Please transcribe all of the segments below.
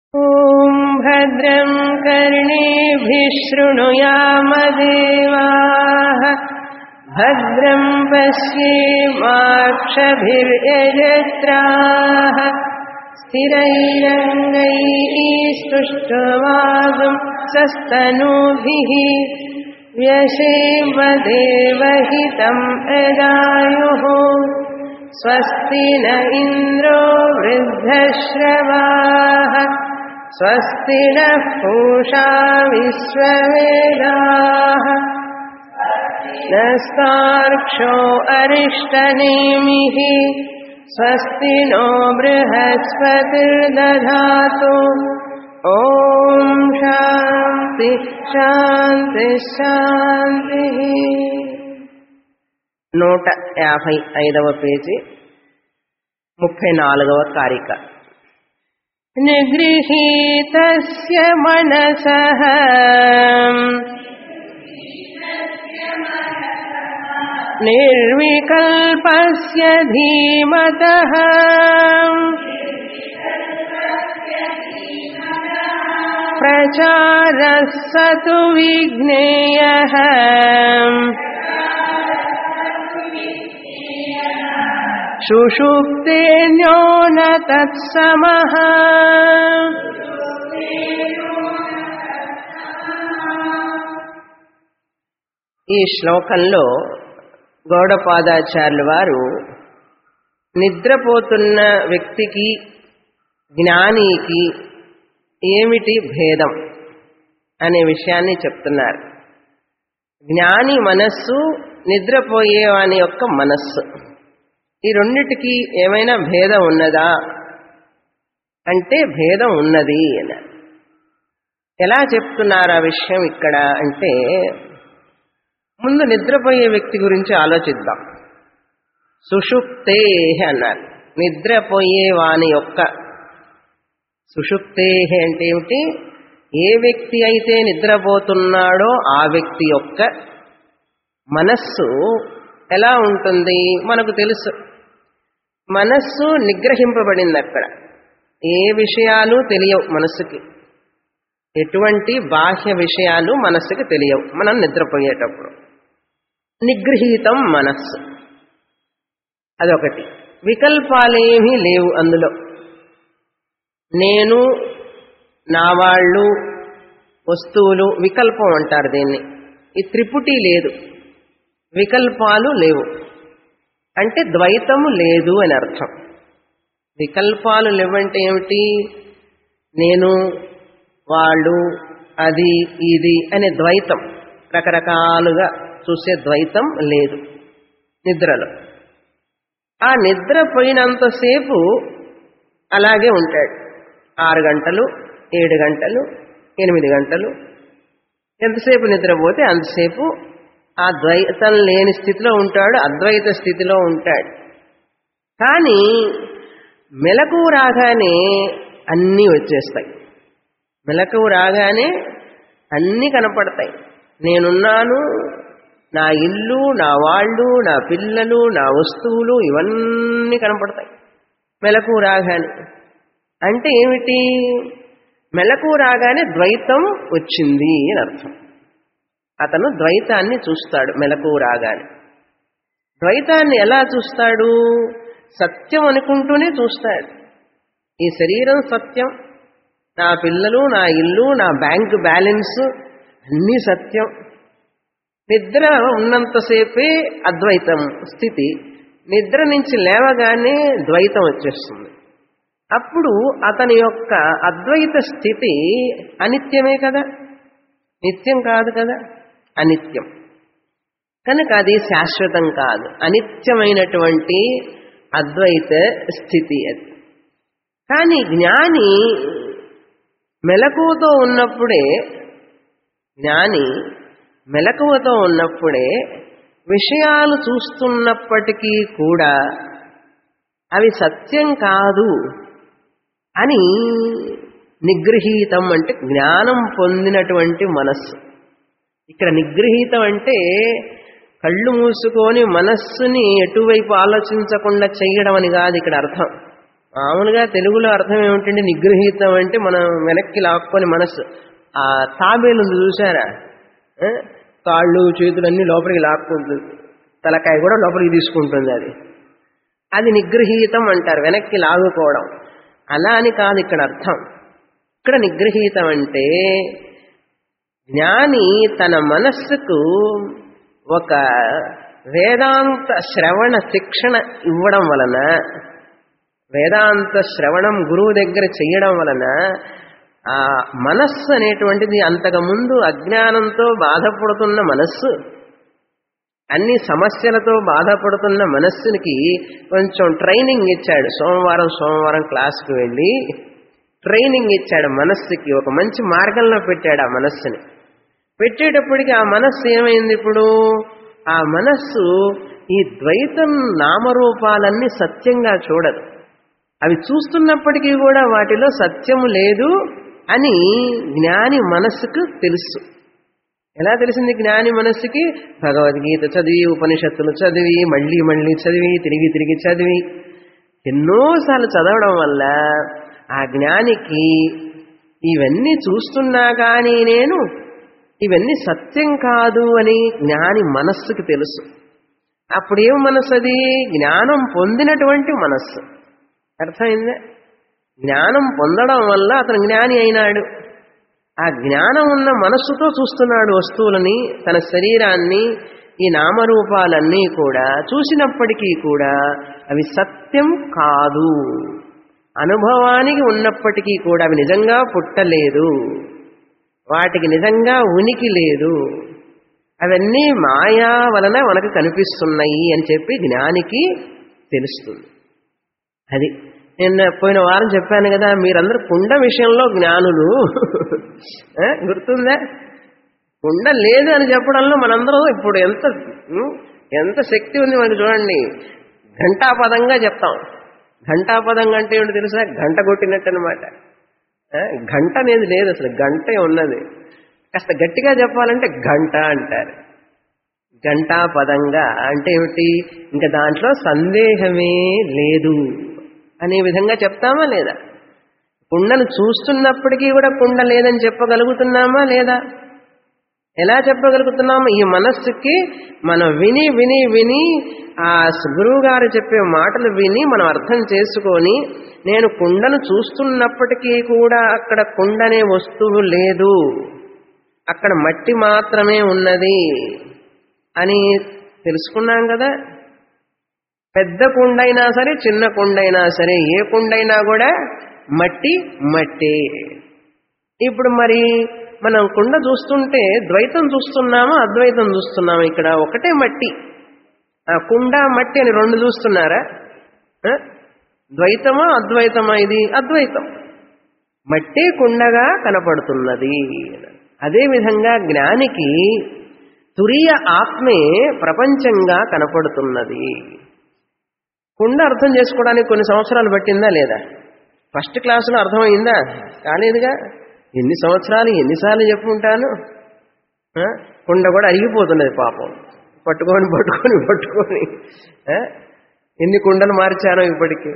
ॐ भद्रं कर्णेभिः शृणुयामदेवाः भद्रं पश्येमाक्षभिर्यजत्राः स्थिरैरङ्गैस्तुष्टवागं सस्तनूभिः व्यशेमदेवहितं यदायुः स्वस्ति न इन्द्रो वृद्धश्रवाः स्वस्ति नः पूषा विश्ववेदाः नस्तार्क्षो अरिष्टनेमिः स्वस्ति नो बृहस्पतिर्दधातु ॐ शान्ति శాంతి శాంతి నూట యాభై ఐదవ పేజీ ముప్పై నాలుగవ కారిక నిగృహీతస్య మనసః నిర్వికల్పస్య ధీమతః प्रचारः स तु विज्ञेयः सुषुप्तेऽन्यो न तत्समः ఈ శ్లోకంలో గౌడపాదాచార్యుల వారు నిద్రపోతున్న వ్యక్తికి జ్ఞానికి ఏమిటి భేదం అనే విషయాన్ని చెప్తున్నారు జ్ఞాని మనస్సు నిద్రపోయేవాని యొక్క మనస్సు ఈ రెండిటికి ఏమైనా భేదం ఉన్నదా అంటే భేదం ఉన్నది అని ఎలా చెప్తున్నారు ఆ విషయం ఇక్కడ అంటే ముందు నిద్రపోయే వ్యక్తి గురించి ఆలోచిద్దాం సుషుప్తే అన్నారు నిద్రపోయే వాని యొక్క సుషుప్తే అంటే ఏమిటి ఏ వ్యక్తి అయితే నిద్రపోతున్నాడో ఆ వ్యక్తి యొక్క మనస్సు ఎలా ఉంటుంది మనకు తెలుసు మనస్సు నిగ్రహింపబడింది అక్కడ ఏ విషయాలు తెలియవు మనస్సుకి ఎటువంటి బాహ్య విషయాలు మనస్సుకి తెలియవు మనం నిద్రపోయేటప్పుడు నిగృహీతం మనస్సు అదొకటి వికల్పాలేమీ లేవు అందులో నేను నా వాళ్ళు వస్తువులు వికల్పం అంటారు దీన్ని ఈ త్రిపుటి లేదు వికల్పాలు లేవు అంటే ద్వైతము లేదు అని అర్థం వికల్పాలు లేవంటే ఏమిటి నేను వాళ్ళు అది ఇది అనే ద్వైతం రకరకాలుగా చూసే ద్వైతం లేదు నిద్రలో ఆ నిద్ర పోయినంతసేపు అలాగే ఉంటాడు ఆరు గంటలు ఏడు గంటలు ఎనిమిది గంటలు ఎంతసేపు నిద్రపోతే అంతసేపు ఆ ద్వైతం లేని స్థితిలో ఉంటాడు అద్వైత స్థితిలో ఉంటాడు కానీ మెలకు రాగానే అన్నీ వచ్చేస్తాయి మెలకు రాగానే అన్నీ కనపడతాయి నేనున్నాను నా ఇల్లు నా వాళ్ళు నా పిల్లలు నా వస్తువులు ఇవన్నీ కనపడతాయి మెలకు రాగానే అంటే ఏమిటి మెలకు రాగానే ద్వైతం వచ్చింది అని అర్థం అతను ద్వైతాన్ని చూస్తాడు మెలకు రాగానే ద్వైతాన్ని ఎలా చూస్తాడు సత్యం అనుకుంటూనే చూస్తాడు ఈ శరీరం సత్యం నా పిల్లలు నా ఇల్లు నా బ్యాంక్ బ్యాలెన్స్ అన్నీ సత్యం నిద్ర ఉన్నంతసేపే అద్వైతం స్థితి నిద్ర నుంచి లేవగానే ద్వైతం వచ్చేస్తుంది అప్పుడు అతని యొక్క అద్వైత స్థితి అనిత్యమే కదా నిత్యం కాదు కదా అనిత్యం కనుక అది శాశ్వతం కాదు అనిత్యమైనటువంటి అద్వైత స్థితి అది కానీ జ్ఞాని మెలకువతో ఉన్నప్పుడే జ్ఞాని మెలకువతో ఉన్నప్పుడే విషయాలు చూస్తున్నప్పటికీ కూడా అవి సత్యం కాదు అని నిగృహీతం అంటే జ్ఞానం పొందినటువంటి మనస్సు ఇక్కడ నిగృహీతం అంటే కళ్ళు మూసుకొని మనస్సుని ఎటువైపు ఆలోచించకుండా చేయడం అని కాదు ఇక్కడ అర్థం మామూలుగా తెలుగులో అర్థం ఏమిటంటే నిగృహీతం అంటే మనం వెనక్కి లాక్కొని మనస్సు ఆ తాబేలు ఉంది చూసారా ఆ? కాళ్ళు చేతులు అన్ని లోపలికి లాక్కుంటుంది తలకాయ కూడా లోపలికి తీసుకుంటుంది అది అది నిగృహీతం అంటారు వెనక్కి లాగుకోవడం అలా అని కాదు ఇక్కడ అర్థం ఇక్కడ నిగృహీతం అంటే జ్ఞాని తన మనస్సుకు ఒక వేదాంత శ్రవణ శిక్షణ ఇవ్వడం వలన వేదాంత శ్రవణం గురువు దగ్గర చెయ్యడం వలన ఆ మనస్సు అనేటువంటిది అంతకుముందు అజ్ఞానంతో బాధపడుతున్న మనస్సు అన్ని సమస్యలతో బాధపడుతున్న మనస్సునికి కొంచెం ట్రైనింగ్ ఇచ్చాడు సోమవారం సోమవారం క్లాస్కి వెళ్ళి ట్రైనింగ్ ఇచ్చాడు మనస్సుకి ఒక మంచి మార్గంలో పెట్టాడు ఆ మనస్సుని పెట్టేటప్పటికి ఆ మనస్సు ఏమైంది ఇప్పుడు ఆ మనస్సు ఈ ద్వైతం నామరూపాలన్నీ సత్యంగా చూడదు అవి చూస్తున్నప్పటికీ కూడా వాటిలో సత్యము లేదు అని జ్ఞాని మనస్సుకు తెలుసు ఎలా తెలిసింది జ్ఞాని మనస్సుకి భగవద్గీత చదివి ఉపనిషత్తులు చదివి మళ్ళీ మళ్ళీ చదివి తిరిగి తిరిగి చదివి ఎన్నోసార్లు చదవడం వల్ల ఆ జ్ఞానికి ఇవన్నీ చూస్తున్నా కానీ నేను ఇవన్నీ సత్యం కాదు అని జ్ఞాని మనస్సుకి తెలుసు అప్పుడేం మనస్సు అది జ్ఞానం పొందినటువంటి మనస్సు అర్థమైందా జ్ఞానం పొందడం వల్ల అతను జ్ఞాని అయినాడు ఆ జ్ఞానం ఉన్న మనస్సుతో చూస్తున్నాడు వస్తువులని తన శరీరాన్ని ఈ నామరూపాలన్నీ కూడా చూసినప్పటికీ కూడా అవి సత్యం కాదు అనుభవానికి ఉన్నప్పటికీ కూడా అవి నిజంగా పుట్టలేదు వాటికి నిజంగా ఉనికి లేదు అవన్నీ మాయా వలన మనకు కనిపిస్తున్నాయి అని చెప్పి జ్ఞానికి తెలుస్తుంది అది నిన్న పోయిన వారం చెప్పాను కదా మీరందరూ కుండ విషయంలో జ్ఞానులు ఆ, గుర్తుందా కుండ లేదు అని చెప్పడంలో మనందరం ఇప్పుడు ఎంత ఉం, ఎంత శక్తి ఉంది మనకి చూడండి ఘంటాపదంగా చెప్తాం ఘంటాపదంగా అంటే ఏమిటి తెలుసా గంట కొట్టినట్టు అనమాట గంట అనేది లేదు అసలు గంటే ఉన్నది కాస్త గట్టిగా చెప్పాలంటే గంట అంటారు గంటా పదంగా అంటే ఏమిటి ఇంకా దాంట్లో సందేహమే లేదు అనే విధంగా చెప్తామా లేదా కుండను చూస్తున్నప్పటికీ కూడా కుండ లేదని చెప్పగలుగుతున్నామా లేదా ఎలా చెప్పగలుగుతున్నాము ఈ మనస్సుకి మనం విని విని విని ఆ గురువు గారు చెప్పే మాటలు విని మనం అర్థం చేసుకొని నేను కుండను చూస్తున్నప్పటికీ కూడా అక్కడ కుండనే వస్తువు లేదు అక్కడ మట్టి మాత్రమే ఉన్నది అని తెలుసుకున్నాం కదా పెద్ద కుండైనా సరే చిన్న కుండైనా సరే ఏ కుండైనా కూడా మట్టి మట్టే ఇప్పుడు మరి మనం కుండ చూస్తుంటే ద్వైతం చూస్తున్నామా అద్వైతం చూస్తున్నామా ఇక్కడ ఒకటే మట్టి ఆ కుండ మట్టి అని రెండు చూస్తున్నారా ఆ? ద్వైతమా అద్వైతమా ఇది అద్వైతం మట్టే కుండగా కనపడుతున్నది అదేవిధంగా జ్ఞానికి తురియ ఆత్మే ప్రపంచంగా కనపడుతున్నది కుండ అర్థం చేసుకోవడానికి కొన్ని సంవత్సరాలు పట్టిందా లేదా ఫస్ట్ క్లాసులో అర్థమైందా కాలేదుగా ఎన్ని సంవత్సరాలు ఎన్నిసార్లు చెప్పుకుంటాను ఆ? కుండ కూడా అరిగిపోతున్నది పాపం పట్టుకొని పట్టుకొని పట్టుకొని ఆ? ఎన్ని కుండలు మార్చానో ఇప్పటికీ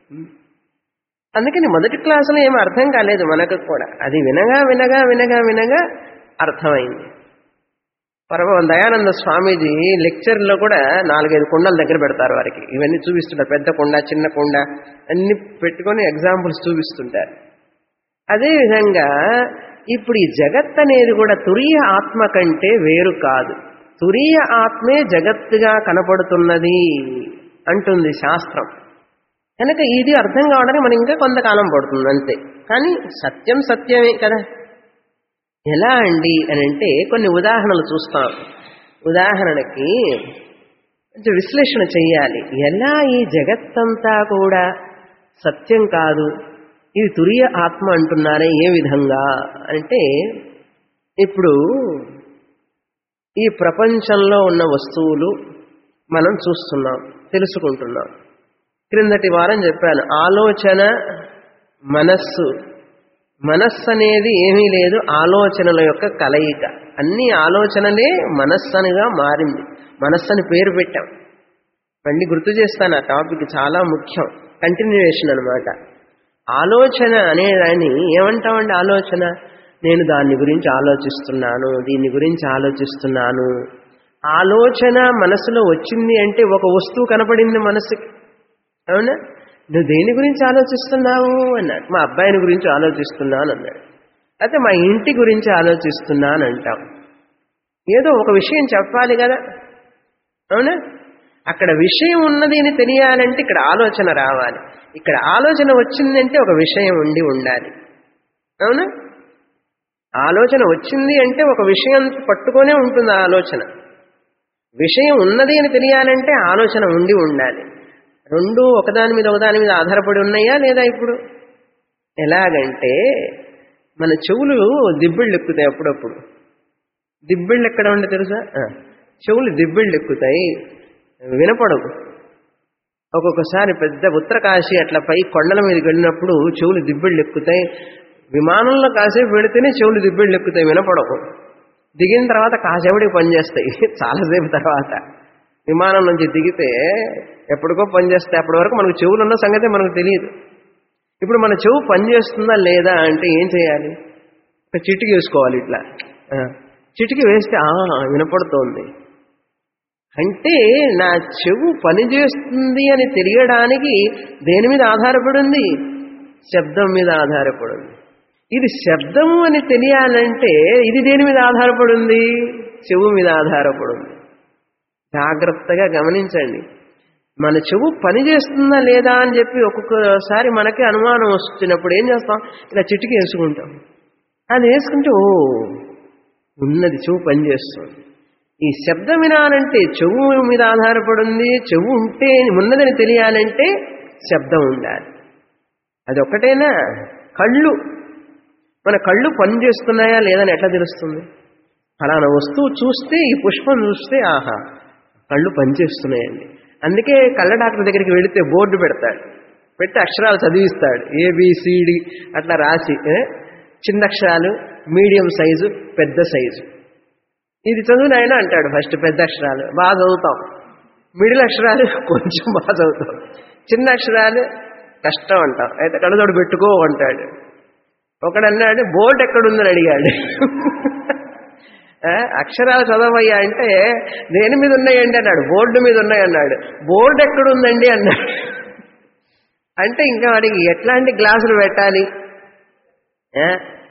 అందుకని మొదటి క్లాసులో ఏమి అర్థం కాలేదు మనకు కూడా అది వినగా వినగా వినగా వినగా అర్థమైంది పరమ దయానంద స్వామీజీ లెక్చర్లో కూడా నాలుగైదు కుండల దగ్గర పెడతారు వారికి ఇవన్నీ చూపిస్తుంటారు పెద్ద కుండ చిన్న కుండ అన్ని పెట్టుకొని ఎగ్జాంపుల్స్ చూపిస్తుంటారు అదేవిధంగా ఇప్పుడు ఈ జగత్ అనేది కూడా తురియ ఆత్మ కంటే వేరు కాదు తురియ ఆత్మే జగత్తుగా కనపడుతున్నది అంటుంది శాస్త్రం కనుక ఇది అర్థం కావడానికి మనకి ఇంకా కొంతకాలం పడుతుంది అంతే కానీ సత్యం సత్యమే కదా ఎలా అండి అని అంటే కొన్ని ఉదాహరణలు చూస్తాం ఉదాహరణకి కొంచెం విశ్లేషణ చెయ్యాలి ఎలా ఈ జగత్తంతా కూడా సత్యం కాదు ఇది తురియ ఆత్మ అంటున్నారే ఏ విధంగా అంటే ఇప్పుడు ఈ ప్రపంచంలో ఉన్న వస్తువులు మనం చూస్తున్నాం తెలుసుకుంటున్నాం క్రిందటి వారం చెప్పాను ఆలోచన మనస్సు మనస్సు అనేది ఏమీ లేదు ఆలోచనల యొక్క కలయిక అన్ని ఆలోచనలే మనస్సనిగా మారింది మనస్సు అని పేరు పెట్టాం మళ్ళీ గుర్తు చేస్తాను ఆ టాపిక్ చాలా ముఖ్యం కంటిన్యూయేషన్ అనమాట ఆలోచన అనేదాన్ని ఏమంటామండి ఆలోచన నేను దాని గురించి ఆలోచిస్తున్నాను దీని గురించి ఆలోచిస్తున్నాను ఆలోచన మనసులో వచ్చింది అంటే ఒక వస్తువు కనపడింది మనసుకి అవునా నువ్వు దేని గురించి ఆలోచిస్తున్నావు అన్నాడు మా అబ్బాయిని గురించి ఆలోచిస్తున్నాను అన్నాడు అయితే మా ఇంటి గురించి ఆలోచిస్తున్నాను అంటాం ఏదో ఒక విషయం చెప్పాలి కదా అవునా అక్కడ విషయం ఉన్నది అని తెలియాలంటే ఇక్కడ ఆలోచన రావాలి ఇక్కడ ఆలోచన వచ్చిందంటే ఒక విషయం ఉండి ఉండాలి అవునా ఆలోచన వచ్చింది అంటే ఒక విషయం పట్టుకొనే ఉంటుంది ఆ ఆలోచన విషయం ఉన్నది అని తెలియాలంటే ఆలోచన ఉండి ఉండాలి రెండు ఒకదాని మీద ఒకదాని మీద ఆధారపడి ఉన్నాయా లేదా ఇప్పుడు ఎలాగంటే మన చెవులు దిబ్బిళ్ళు ఎక్కుతాయి అప్పుడప్పుడు దిబ్బిళ్ళు ఎక్కడ ఉండే తెలుసా ఆ, చెవులు దిబ్బిళ్ళు ఎక్కుతాయి వినపడవు ఒక్కొక్కసారి పెద్ద ఉత్తరకాశీ అట్లా పై కొండల మీదకి వెళ్ళినప్పుడు చెవులు దిబ్బిళ్ళు ఎక్కుతాయి విమానంలో కాసేపు వెళితేనే చెవులు దిబ్బిళ్ళు ఎక్కుతాయి వినపడవు దిగిన తర్వాత కాసేపటికి పనిచేస్తాయి చాలాసేపు తర్వాత విమానం నుంచి దిగితే ఎప్పటికో పనిచేస్తాయి అప్పటి వరకు మనకు చెవులు ఉన్న సంగతి మనకు తెలియదు ఇప్పుడు మన చెవు పనిచేస్తుందా లేదా అంటే ఏం చేయాలి ఒక చిటికి వేసుకోవాలి ఇట్లా ఆ, చిటికి వేస్తే ఆ వినపడుతోంది అంటే నా చెవు పనిచేస్తుంది అని తెలియడానికి దేని మీద ఆధారపడింది శబ్దం మీద ఆధారపడింది ఇది శబ్దము అని తెలియాలంటే ఇది దేని మీద ఆధారపడింది చెవు మీద ఆధారపడింది జాగ్రత్తగా గమనించండి మన చెవు పని చేస్తుందా లేదా అని చెప్పి ఒక్కొక్కసారి మనకి అనుమానం వస్తున్నప్పుడు ఏం చేస్తాం ఇలా చిటికి వేసుకుంటాం అది వేసుకుంటే ఓ ఉన్నది చెవు పనిచేస్తుంది ఈ శబ్దం వినాలంటే చెవు మీద ఆధారపడింది చెవు ఉంటే ఉన్నదని తెలియాలంటే శబ్దం ఉండాలి అది ఒక్కటేనా కళ్ళు మన కళ్ళు పనిచేస్తున్నాయా లేదని ఎట్లా తెలుస్తుంది ఫలానా వస్తువు చూస్తే ఈ పుష్పం చూస్తే ఆహా కళ్ళు పనిచేస్తున్నాయండి అందుకే కళ్ళ డాక్టర్ దగ్గరికి వెళితే బోర్డు పెడతాడు పెట్టి అక్షరాలు చదివిస్తాడు ఏబిసిడి అట్లా రాసి ఏ? చిన్న అక్షరాలు మీడియం సైజు పెద్ద సైజు ఇది చదువు నాయన అంటాడు ఫస్ట్ పెద్ద అక్షరాలు బాగా చదువుతాం మిడిల్ అక్షరాలు కొంచెం బాగా చదువుతాం చిన్న అక్షరాలు కష్టం అంటాం అయితే కళ్ళతోడు పెట్టుకో అంటాడు ఒకడు అన్నాడు బోర్డు ఎక్కడుందని అడిగాడు ఆ, అక్షరాలు చదవయ్యా అంటే దేని మీద ఉన్నాయండి అన్నాడు బోర్డు మీద ఉన్నాయి అన్నాడు బోర్డు ఎక్కడుందండి అన్నాడు అంటే ఇంకా వాడికి ఎట్లాంటి గ్లాసులు పెట్టాలి ఆ,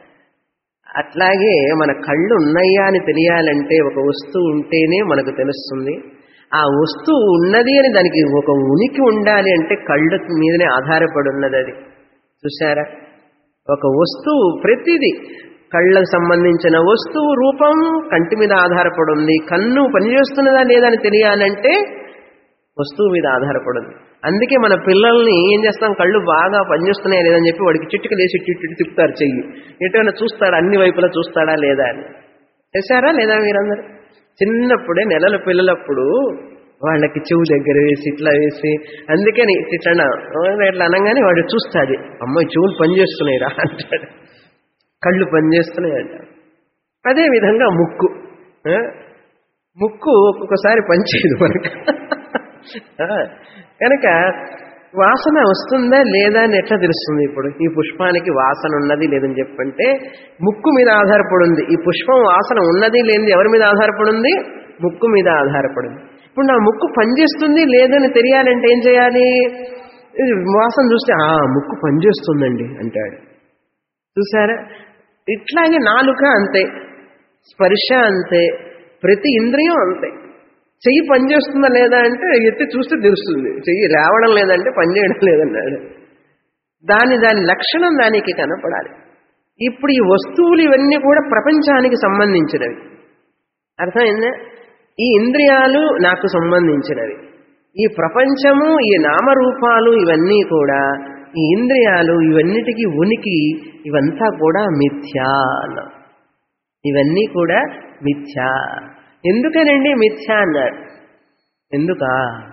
అట్లాగే మన కళ్ళు ఉన్నాయా అని తెలియాలంటే ఒక వస్తువు ఉంటేనే మనకు తెలుస్తుంది ఆ వస్తువు ఉన్నది అని దానికి ఒక ఉనికి ఉండాలి అంటే కళ్ళ మీదనే ఆధారపడి ఉన్నది అది చూసారా ఒక వస్తువు ప్రతిదీ కళ్ళకు సంబంధించిన వస్తువు రూపం కంటి మీద ఆధారపడి ఉంది కన్ను పనిచేస్తున్నదా లేదా అని తెలియాలంటే వస్తువు మీద ఆధారపడింది అందుకే మన పిల్లల్ని ఏం చేస్తాం కళ్ళు బాగా పనిచేస్తున్నాయా లేదని చెప్పి వాడికి చిట్టుకు లేచి ఇటు ఇటు తిప్పుతారు చెయ్యి ఎటైనా చూస్తాడా అన్ని వైపులా చూస్తాడా లేదా అని చేశారా లేదా మీరందరూ చిన్నప్పుడే నెలల పిల్లలప్పుడు వాళ్ళకి చెవు దగ్గర వేసి ఇట్లా వేసి అందుకని ఇట్లా ఇట్లా అనగానే వాడు చూస్తాడు అమ్మాయి చెవులు పనిచేస్తున్నాయి రా అంటాడు కళ్ళు పనిచేస్తున్నాయి అంట అదే విధంగా ముక్కు ఆ? ముక్కు ఒక్కొక్కసారి పనిచేయదు మనకు ఆ, కనుక వాసన వస్తుందా లేదా అని ఎట్లా తెలుస్తుంది ఇప్పుడు ఈ పుష్పానికి వాసన ఉన్నది లేదని చెప్పంటే ముక్కు మీద ఆధారపడి ఉంది ఈ పుష్పం వాసన ఉన్నది లేనిది ఎవరి మీద ఆధారపడి ఉంది ముక్కు మీద ఆధారపడింది ఇప్పుడు నా ముక్కు పనిచేస్తుంది లేదని తెలియాలంటే ఏం చేయాలి ఇది వాసన చూస్తే ఆ ముక్కు పనిచేస్తుందండి అంటాడు చూసారా ఇట్లాగే నాలుక అంతే స్పర్శ అంతే ప్రతి ఇంద్రియం అంతే చెయ్యి పనిచేస్తుందా లేదా అంటే ఎత్తి చూస్తే తెలుస్తుంది చెయ్యి లేవడం లేదంటే పనిచేయడం లేదన్నాడు దాని దాని లక్షణం దానికి కనపడాలి ఇప్పుడు ఈ వస్తువులు ఇవన్నీ కూడా ప్రపంచానికి సంబంధించినవి అర్థమైందా ఈ ఇంద్రియాలు నాకు సంబంధించినవి ఈ ప్రపంచము ఈ నామరూపాలు ఇవన్నీ కూడా ఈ ఇంద్రియాలు ఇవన్నిటికీ ఉనికి ఇవంతా కూడా మిథ్యా అన్నాం ఇవన్నీ కూడా మిథ్యా ఎందుకనండి మిథ్యా అన్నారు ఎందుకా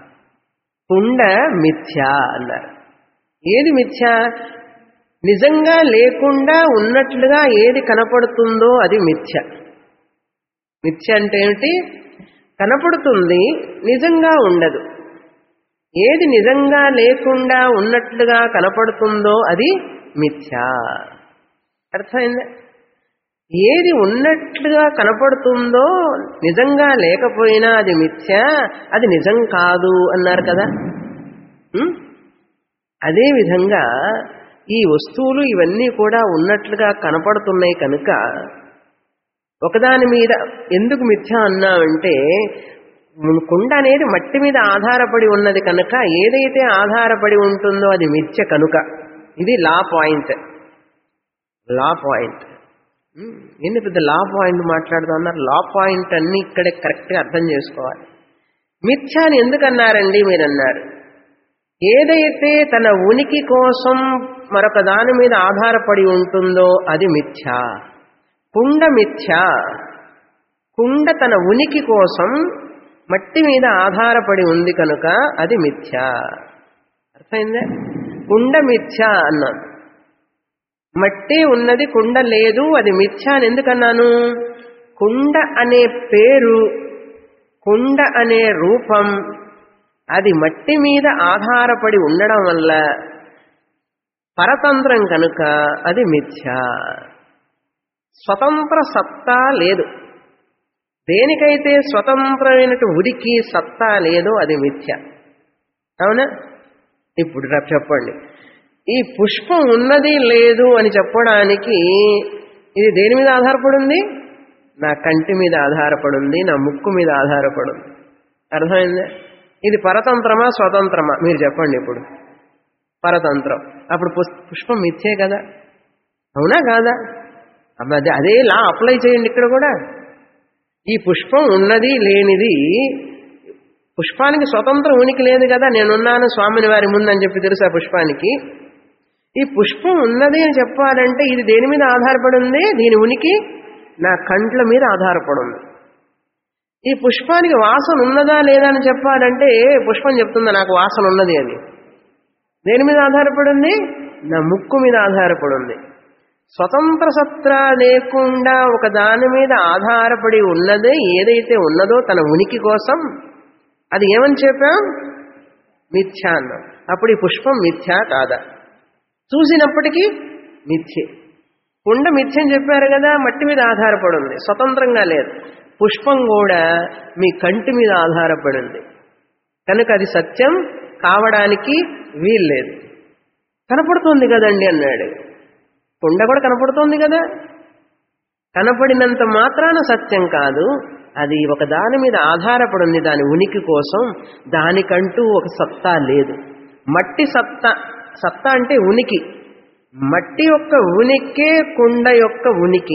కుండ మిథ్యా అన్నారు ఏది మిథ్యా నిజంగా లేకుండా ఉన్నట్లుగా ఏది కనపడుతుందో అది మిథ్య మిథ్య అంటే ఏమిటి కనపడుతుంది నిజంగా ఉండదు ఏది నిజంగా లేకుండా ఉన్నట్లుగా కనపడుతుందో అది మిథ్యా అర్థమైందా ఏది ఉన్నట్లుగా కనపడుతుందో నిజంగా లేకపోయినా అది మిథ్య అది నిజం కాదు అన్నారు కదా ఉం? అదే విధంగా ఈ వస్తువులు ఇవన్నీ కూడా ఉన్నట్లుగా కనపడుతున్నాయి కనుక ఒకదాని మీద ఎందుకు మిథ్య అన్నామంటే కుండ అనేది మట్టి మీద ఆధారపడి ఉన్నది కనుక ఏదైతే ఆధారపడి ఉంటుందో అది మిథ్య కనుక ఇది లా పాయింట్ లా పాయింట్ ఉమ్, ఏంటి పెద్ద లా పాయింట్ మాట్లాడుతూ ఉన్నారు లా పాయింట్ అన్ని ఇక్కడే కరెక్ట్గా అర్థం చేసుకోవాలి మిథ్య అని ఎందుకు అన్నారండి మీరు అన్నారు ఏదైతే తన ఉనికి కోసం మరొక దాని మీద ఆధారపడి ఉంటుందో అది మిథ్య కుండ మిథ్య కుండ తన ఉనికి కోసం మట్టి మీద ఆధారపడి ఉంది కనుక అది మిథ్య అర్థమైందా కుండ మిథ్య అన్నాను మట్టి ఉన్నది కుండ లేదు అది మిథ్య అని ఎందుకన్నాను కుండ అనే పేరు కుండ అనే రూపం అది మట్టి మీద ఆధారపడి ఉండడం వల్ల పరతంత్రం కనుక అది మిథ్య స్వతంత్ర సత్తా లేదు దేనికైతే స్వతంత్రమైనటు ఉనికి సత్తా లేదో అది మిథ్య అవునా ఇప్పుడు రా చెప్పండి ఈ పుష్పం ఉన్నది లేదు అని చెప్పడానికి ఇది దేని మీద ఆధారపడింది నా కంటి మీద ఆధారపడింది నా ముక్కు మీద ఆధారపడింది అర్థమైందా ఇది పరతంత్రమా స్వతంత్రమా మీరు చెప్పండి ఇప్పుడు పరతంత్రం అప్పుడు పుష్- పుష్పం మిథ్యే కదా అవునా కాదా అమ్మ అదే అదే లా అప్లై చేయండి ఇక్కడ కూడా ఈ పుష్పం ఉన్నది లేనిది పుష్పానికి స్వతంత్ర ఉనికి లేదు కదా నేనున్నాను స్వామిని వారి ముందు అని చెప్పి తెలుసు ఆ పుష్పానికి ఈ పుష్పం ఉన్నది అని చెప్పాలంటే ఇది దేని మీద ఆధారపడి ఉంది దీని ఉనికి నా కంట్ల మీద ఆధారపడి ఉంది ఈ పుష్పానికి వాసన ఉన్నదా లేదా అని చెప్పాలంటే పుష్పం చెప్తుందా నాకు వాసన ఉన్నది అని దేని మీద ఆధారపడి ఉంది నా ముక్కు మీద ఆధారపడి ఉంది స్వతంత్ర సత్తా లేకుండా ఒక దాని మీద ఆధారపడి ఉన్నదే ఏదైతే ఉన్నదో తన ఉనికి కోసం అది ఏమని చెప్పాం మిథ్యా అన్నాం అప్పుడు ఈ పుష్పం మిథ్యా కాదా చూసినప్పటికీ మిథ్యే కుండ మిథ్య అని చెప్పారు కదా మట్టి మీద ఆధారపడి ఉంది స్వతంత్రంగా లేదు పుష్పం కూడా మీ కంటి మీద ఆధారపడి ఉంది కనుక అది సత్యం కావడానికి వీల్లేదు కనపడుతుంది కదండి అన్నాడు కుండ కూడా కనపడుతోంది కదా కనపడినంత మాత్రాన సత్యం కాదు అది ఒక దాని మీద ఆధారపడి ఉంది దాని ఉనికి కోసం దానికంటూ ఒక సత్తా లేదు మట్టి సత్తా సత్తా అంటే ఉనికి మట్టి యొక్క ఉనికే కుండ యొక్క ఉనికి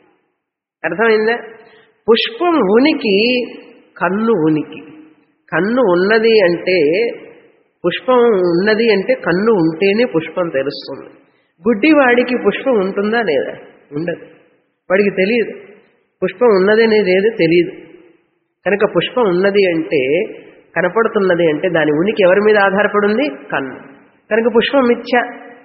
అర్థమైందా పుష్పం ఉనికి కన్ను ఉనికి కన్ను ఉన్నది అంటే పుష్పం ఉన్నది అంటే కన్ను ఉంటేనే పుష్పం తెలుస్తుంది గుడ్డివాడికి పుష్పం ఉంటుందా లేదా ఉండదు వాడికి తెలియదు పుష్పం ఉన్నది అనేది ఏది తెలియదు కనుక పుష్పం ఉన్నది అంటే కనపడుతున్నది అంటే దాని ఉనికి ఎవరి మీద ఆధారపడి ఉంది కన్ను కనుక పుష్పం మిథ్య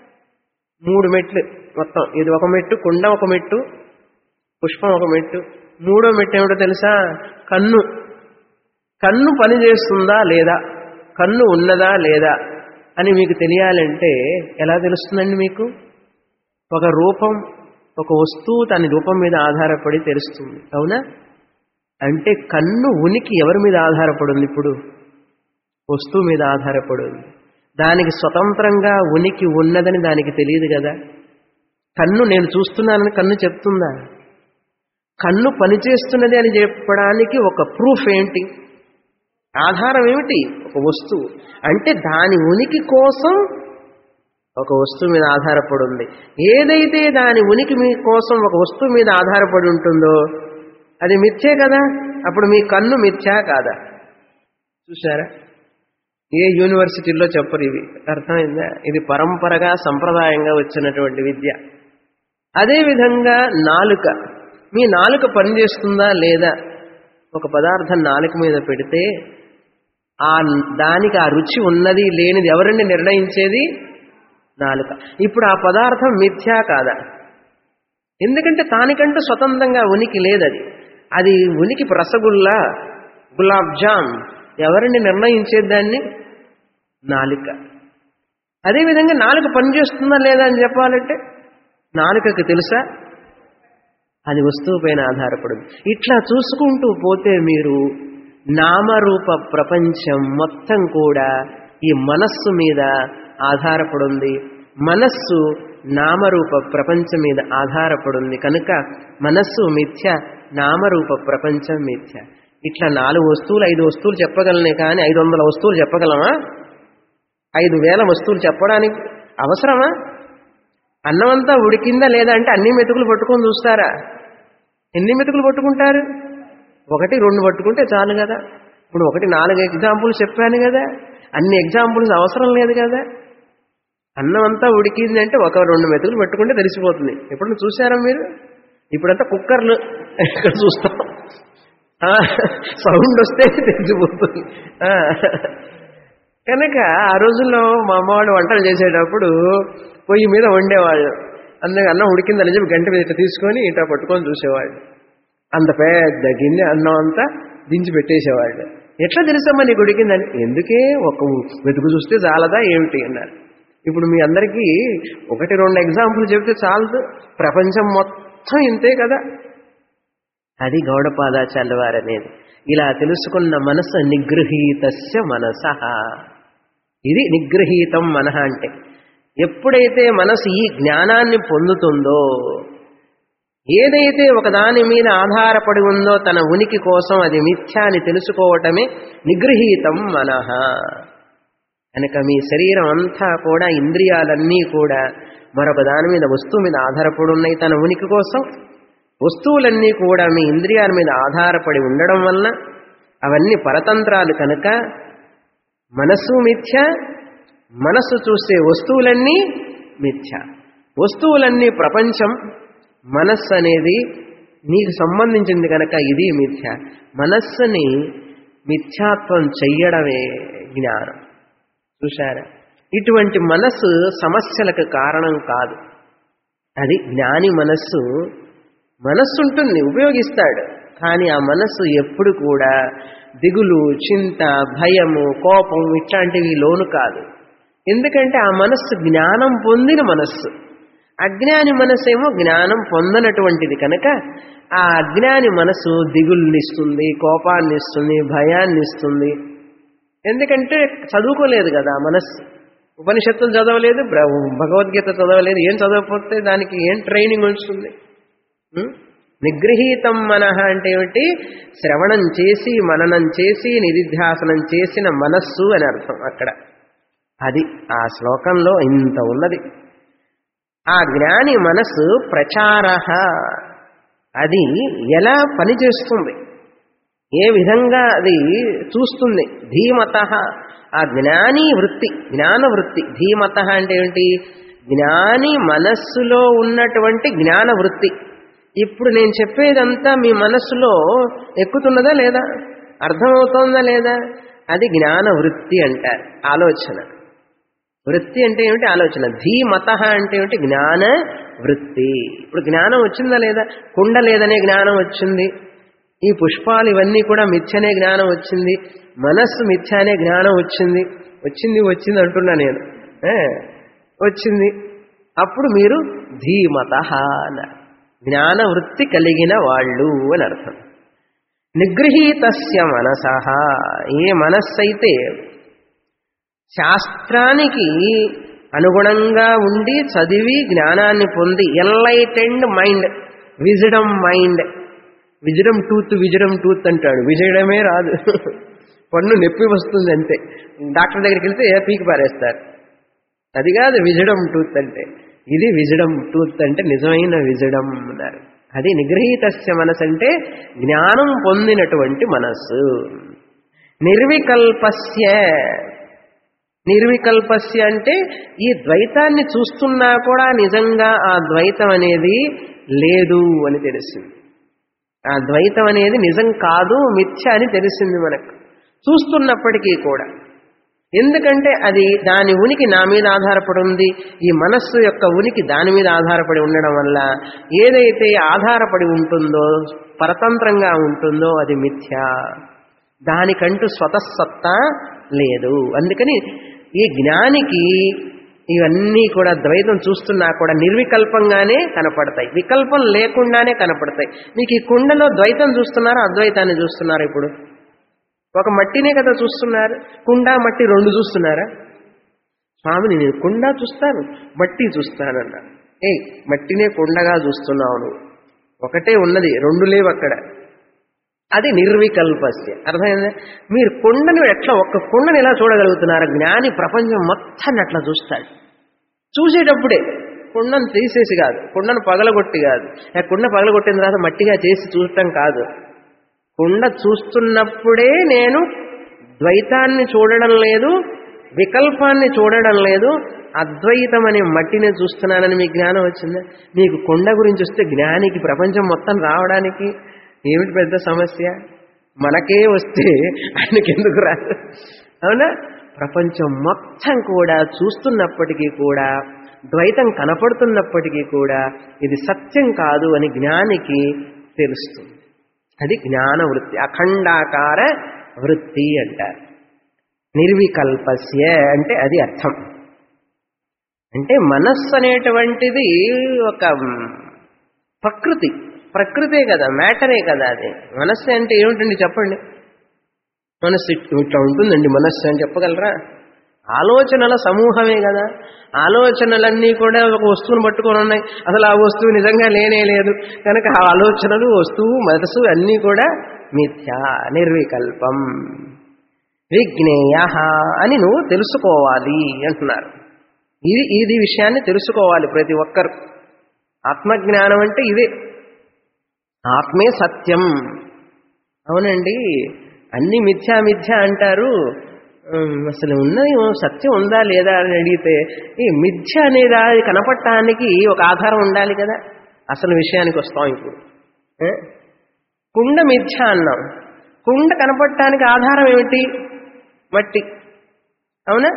మూడు మెట్లు మొత్తం ఇది ఒక మెట్టు కుండ ఒక మెట్టు పుష్పం ఒక మెట్టు మూడో మెట్టు ఏమిటో తెలుసా కన్ను కన్ను పని చేస్తుందా లేదా కన్ను ఉన్నదా లేదా అని మీకు తెలియాలంటే ఎలా తెలుస్తుందండి మీకు ఒక రూపం ఒక వస్తువు దాని రూపం మీద ఆధారపడి తెలుస్తుంది అవునా అంటే కన్ను ఉనికి ఎవరి మీద ఆధారపడి ఉంది ఇప్పుడు వస్తువు మీద ఆధారపడి ఉంది దానికి స్వతంత్రంగా ఉనికి ఉన్నదని దానికి తెలియదు కదా కన్ను నేను చూస్తున్నానని కన్ను చెప్తుందా కన్ను పనిచేస్తున్నది అని చెప్పడానికి ఒక ప్రూఫ్ ఏంటి ఆధారం ఏమిటి ఒక వస్తువు అంటే దాని ఉనికి కోసం ఒక వస్తువు మీద ఆధారపడి ఉంది ఏదైతే దాని ఉనికి మీ కోసం ఒక వస్తువు మీద ఆధారపడి ఉంటుందో అది మిథ్యే కదా అప్పుడు మీ కన్ను మిథ్యా కాదా చూసారా ఏ యూనివర్సిటీలో చెప్పరు ఇవి అర్థమైందా ఇది పరంపరగా సంప్రదాయంగా వచ్చినటువంటి విద్య అదేవిధంగా నాలుక మీ నాలుక పనిచేస్తుందా లేదా ఒక పదార్థం నాలుక మీద పెడితే ఆ దానికి ఆ రుచి ఉన్నది లేనిది ఎవరండి నిర్ణయించేది నాలుక ఇప్పుడు ఆ పదార్థం మిథ్యా కాదా ఎందుకంటే దానికంటూ స్వతంత్రంగా ఉనికి లేదది అది ఉనికి రసగుల్లా గులాబ్ జామ్ ఎవరిని నిర్ణయించేది దాన్ని నాలుక అదేవిధంగా నాలుక పనిచేస్తుందా లేదా అని చెప్పాలంటే నాలుకకు తెలుసా అది వస్తువు పైన ఆధారపడింది ఇట్లా చూసుకుంటూ పోతే మీరు నామరూప ప్రపంచం మొత్తం కూడా ఈ మనస్సు మీద ఆధారపడింది మనస్సు నామరూప ప్రపంచం మీద ఆధారపడింది కనుక మనస్సు మిథ్య నామరూప ప్రపంచం మిథ్య ఇట్లా నాలుగు వస్తువులు ఐదు వస్తువులు చెప్పగలనే కానీ ఐదు వందల వస్తువులు చెప్పగలమా ఐదు వేల వస్తువులు చెప్పడానికి అవసరమా అన్నమంతా ఉడికిందా లేదా అంటే అన్ని మెతుకులు పట్టుకొని చూస్తారా ఎన్ని మెతుకులు పట్టుకుంటారు ఒకటి రెండు పట్టుకుంటే చాలు కదా ఇప్పుడు ఒకటి నాలుగు ఎగ్జాంపుల్స్ చెప్పాను కదా అన్ని ఎగ్జాంపుల్స్ అవసరం లేదు కదా అన్నం అంతా ఉడికింది అంటే ఒక రెండు మెతుకులు పట్టుకుంటే తెలిసిపోతుంది ఎప్పుడు చూసారా మీరు ఇప్పుడంతా కుక్కర్లు ఇక్కడ చూస్తాం సౌండ్ వస్తే తెలిసిపోతుంది ఆ. కనుక ఆ రోజుల్లో మా అమ్మ వాళ్ళు వంటలు చేసేటప్పుడు పొయ్యి మీద వండేవాళ్ళు అందుకే అన్నం ఉడికిందని చెప్పి గంట మీద ఇట్లా తీసుకొని ఇట్లా పట్టుకొని చూసేవాళ్ళు అంత పెద్ద గిన్నె అన్నం అంతా దించి పెట్టేసేవాళ్ళు ఎట్లా తెలుసమ్మా నీకు ఉడికిందని ఎందుకే ఒక వెతుకు చూస్తే చాలదా ఏమిటి అన్నారు ఇప్పుడు మీ అందరికీ ఒకటి రెండు ఎగ్జాంపుల్ చెప్తే చాలదు ప్రపంచం మొత్తం ఇంతే కదా అది గౌడపాదాచార్య వారనేది ఇలా తెలుసుకున్న మనసు నిగృహీతస్య మనస ఇది నిగృహీతం మనహ అంటే ఎప్పుడైతే మనసు ఈ జ్ఞానాన్ని పొందుతుందో ఏదైతే ఒకదాని మీద ఆధారపడి ఉందో తన ఉనికి కోసం అది మిథ్యా అని తెలుసుకోవటమే నిగృహీతం మనహ కనుక మీ శరీరం అంతా కూడా ఇంద్రియాలన్నీ కూడా మరొక దాని మీద వస్తువు మీద ఆధారపడి ఉన్నాయి తన ఉనికి కోసం వస్తువులన్నీ కూడా మీ ఇంద్రియాల మీద ఆధారపడి ఉండడం వలన అవన్నీ పరతంత్రాలు కనుక మనస్సు మిథ్య మనస్సు చూసే వస్తువులన్నీ మిథ్య వస్తువులన్నీ ప్రపంచం మనస్సు అనేది నీకు సంబంధించింది కనుక ఇది మిథ్య మనస్సుని మిథ్యాత్వం చెయ్యడమే జ్ఞానం చూశారా ఇటువంటి మనస్సు సమస్యలకు కారణం కాదు అది జ్ఞాని మనస్సు మనస్సు ఉంటుంది ఉపయోగిస్తాడు కానీ ఆ మనస్సు ఎప్పుడు కూడా దిగులు చింత భయము కోపం ఇట్లాంటివి లోను కాదు ఎందుకంటే ఆ మనస్సు జ్ఞానం పొందిన మనస్సు అజ్ఞాని మనస్సేమో జ్ఞానం పొందనటువంటిది కనుక ఆ అజ్ఞాని మనస్సు దిగుల్నిస్తుంది కోపాన్ని ఇస్తుంది భయాన్ని ఇస్తుంది ఎందుకంటే చదువుకోలేదు కదా ఆ మనస్సు ఉపనిషత్తులు చదవలేదు బ్ర- భగవద్గీత చదవలేదు ఏం చదవకపోతే దానికి ఏం ట్రైనింగ్ వస్తుంది ఉం? నిగృహీతం మనః అంటే ఏమిటి శ్రవణం చేసి మననం చేసి నిధిధ్యాసనం చేసిన మనస్సు అని అర్థం అక్కడ అది ఆ శ్లోకంలో ఇంత ఉన్నది ఆ జ్ఞాని మనస్సు ప్రచార అది ఎలా పనిచేస్తుంది ఏ విధంగా అది చూస్తుంది ధీమత ఆ జ్ఞాని వృత్తి జ్ఞాన వృత్తి ధీమత అంటే ఏమిటి జ్ఞాని మనస్సులో ఉన్నటువంటి జ్ఞాన వృత్తి ఇప్పుడు నేను చెప్పేదంతా మీ మనస్సులో ఎక్కుతున్నదా లేదా అర్థమవుతోందా లేదా అది జ్ఞాన వృత్తి అంటారు ఆలోచన వృత్తి అంటే ఏమిటి ఆలోచన ధీమత అంటే ఏమిటి జ్ఞాన వృత్తి ఇప్పుడు జ్ఞానం వచ్చిందా లేదా కుండ లేదనే జ్ఞానం వచ్చింది ఈ పుష్పాలు ఇవన్నీ కూడా మిథ్యనే జ్ఞానం వచ్చింది మనస్సు మిథ్యానే జ్ఞానం వచ్చింది వచ్చింది వచ్చింది అంటున్నా నేను ఏ, వచ్చింది అప్పుడు మీరు ధీమత అన్నారు జ్ఞాన వృత్తి కలిగిన వాళ్ళు అని అర్థం నిగృహీతస్య మనస ఏ మనస్సైతే శాస్త్రానికి అనుగుణంగా ఉండి చదివి జ్ఞానాన్ని పొంది enlightened mind wisdom mind wisdom tooth wisdom tooth అంటాడు విజయడమే రాదు పన్ను నొప్పి వస్తుంది అంతే డాక్టర్ దగ్గరికి వెళ్తే ఏ పీకి పారేస్తారు అది కాదు విజడం టూత్ అంటే ఇది విజడం టూత్ అంటే నిజమైన విజడం అన్నారు అది నిగృహీతస్య మనసు అంటే జ్ఞానం పొందినటువంటి మనస్సు నిర్వికల్పస్య నిర్వికల్పస్య అంటే ఈ ద్వైతాన్ని చూస్తున్నా కూడా నిజంగా ఆ ద్వైతం అనేది లేదు అని తెలిసింది ఆ ద్వైతం అనేది నిజం కాదు మిథ్య అని తెలిసింది మనకు చూస్తున్నప్పటికీ కూడా ఎందుకంటే అది దాని ఉనికి నా మీద ఆధారపడి ఉంది ఈ మనస్సు యొక్క ఉనికి దాని మీద ఆధారపడి ఉండడం వల్ల ఏదైతే ఆధారపడి ఉంటుందో పరతంత్రంగా ఉంటుందో అది మిథ్య దానికంటూ స్వతస్సత్తా లేదు అందుకని ఈ జ్ఞానికి ఇవన్నీ కూడా ద్వైతం చూస్తున్నా కూడా నిర్వికల్పంగానే కనపడతాయి వికల్పం లేకుండానే కనపడతాయి మీకు ఈ కుండలో ద్వైతం చూస్తున్నారా అద్వైతాన్ని చూస్తున్నారా ఇప్పుడు ఒక మట్టినే కదా చూస్తున్నారు కుండ మట్టి రెండు చూస్తున్నారా స్వామిని నేను కుండ చూస్తాను మట్టి చూస్తానన్నా ఏ మట్టినే కుండగా చూస్తున్నావు నువ్వు ఒకటే ఉన్నది రెండు లేవు అక్కడ అది నిర్వికల్పస్య అర్థమైందా మీరు కుండని ఎట్లా ఒక్క కుండని ఎలా చూడగలుగుతున్నారు జ్ఞాని ప్రపంచం మొత్తాన్ని అట్లా చూస్తాడు చూసేటప్పుడే కుండను తీసేసి కాదు కుండను పగలగొట్టి కాదు ఆ కుండ పగలగొట్టిన తర్వాత మట్టిగా చేసి చూడటం కాదు కుండ చూస్తున్నప్పుడే నేను ద్వైతాన్ని చూడడం లేదు వికల్పాన్ని చూడడం లేదు అద్వైతం అనే మట్టిని చూస్తున్నానని మీకు జ్ఞానం వచ్చిందా మీకు కుండ గురించి వస్తే జ్ఞానికి ప్రపంచం మొత్తం రావడానికి ఏమిటి పెద్ద సమస్య మనకే వస్తే ఆయనకి ఎందుకు రాదు అవునా ప్రపంచం మొత్తం కూడా చూస్తున్నప్పటికీ కూడా ద్వైతం కనపడుతున్నప్పటికీ కూడా ఇది సత్యం కాదు అని జ్ఞానికి తెలుస్తుంది అది జ్ఞాన వృత్తి అఖండాకార వృత్తి అంటారు నిర్వికల్పస్య అంటే అది అర్థం అంటే మనస్సు అనేటువంటిది ఒక ప్రకృతి ప్రకృతే కదా మ్యాటరే కదా అది మనస్సు అంటే ఏమిటండి చెప్పండి మనస్సు ఇట్- ఇట్లా ఉంటుందండి మనస్సు అని చెప్పగలరా ఆలోచనల సమూహమే కదా ఆలోచనలన్నీ కూడా ఒక వస్తువును పట్టుకొని ఉన్నాయి అసలు ఆ వస్తువు నిజంగా లేనే లేదు కనుక ఆ ఆలోచనలు వస్తువు మనసు అన్నీ కూడా మిథ్యా నిర్వికల్పం విజ్ఞేయ అని నువ్వు తెలుసుకోవాలి అంటున్నారు ఇది ఇది విషయాన్ని తెలుసుకోవాలి ప్రతి ఒక్కరు ఆత్మజ్ఞానం అంటే ఇదే ఆత్మే సత్యం అవునండి అన్ని మిథ్యా మిథ్య అంటారు ఉమ్, అసలు ఉన్నది సత్యం ఉందా లేదా అని అడిగితే ఈ మిథ్య అనేది అది కనపడటానికి ఒక ఆధారం ఉండాలి కదా అసలు విషయానికి వస్తాం ఇప్పుడు ఏ? కుండ మిథ్య అన్నాం కుండ కనపడటానికి ఆధారం ఏమిటి మట్టి అవునా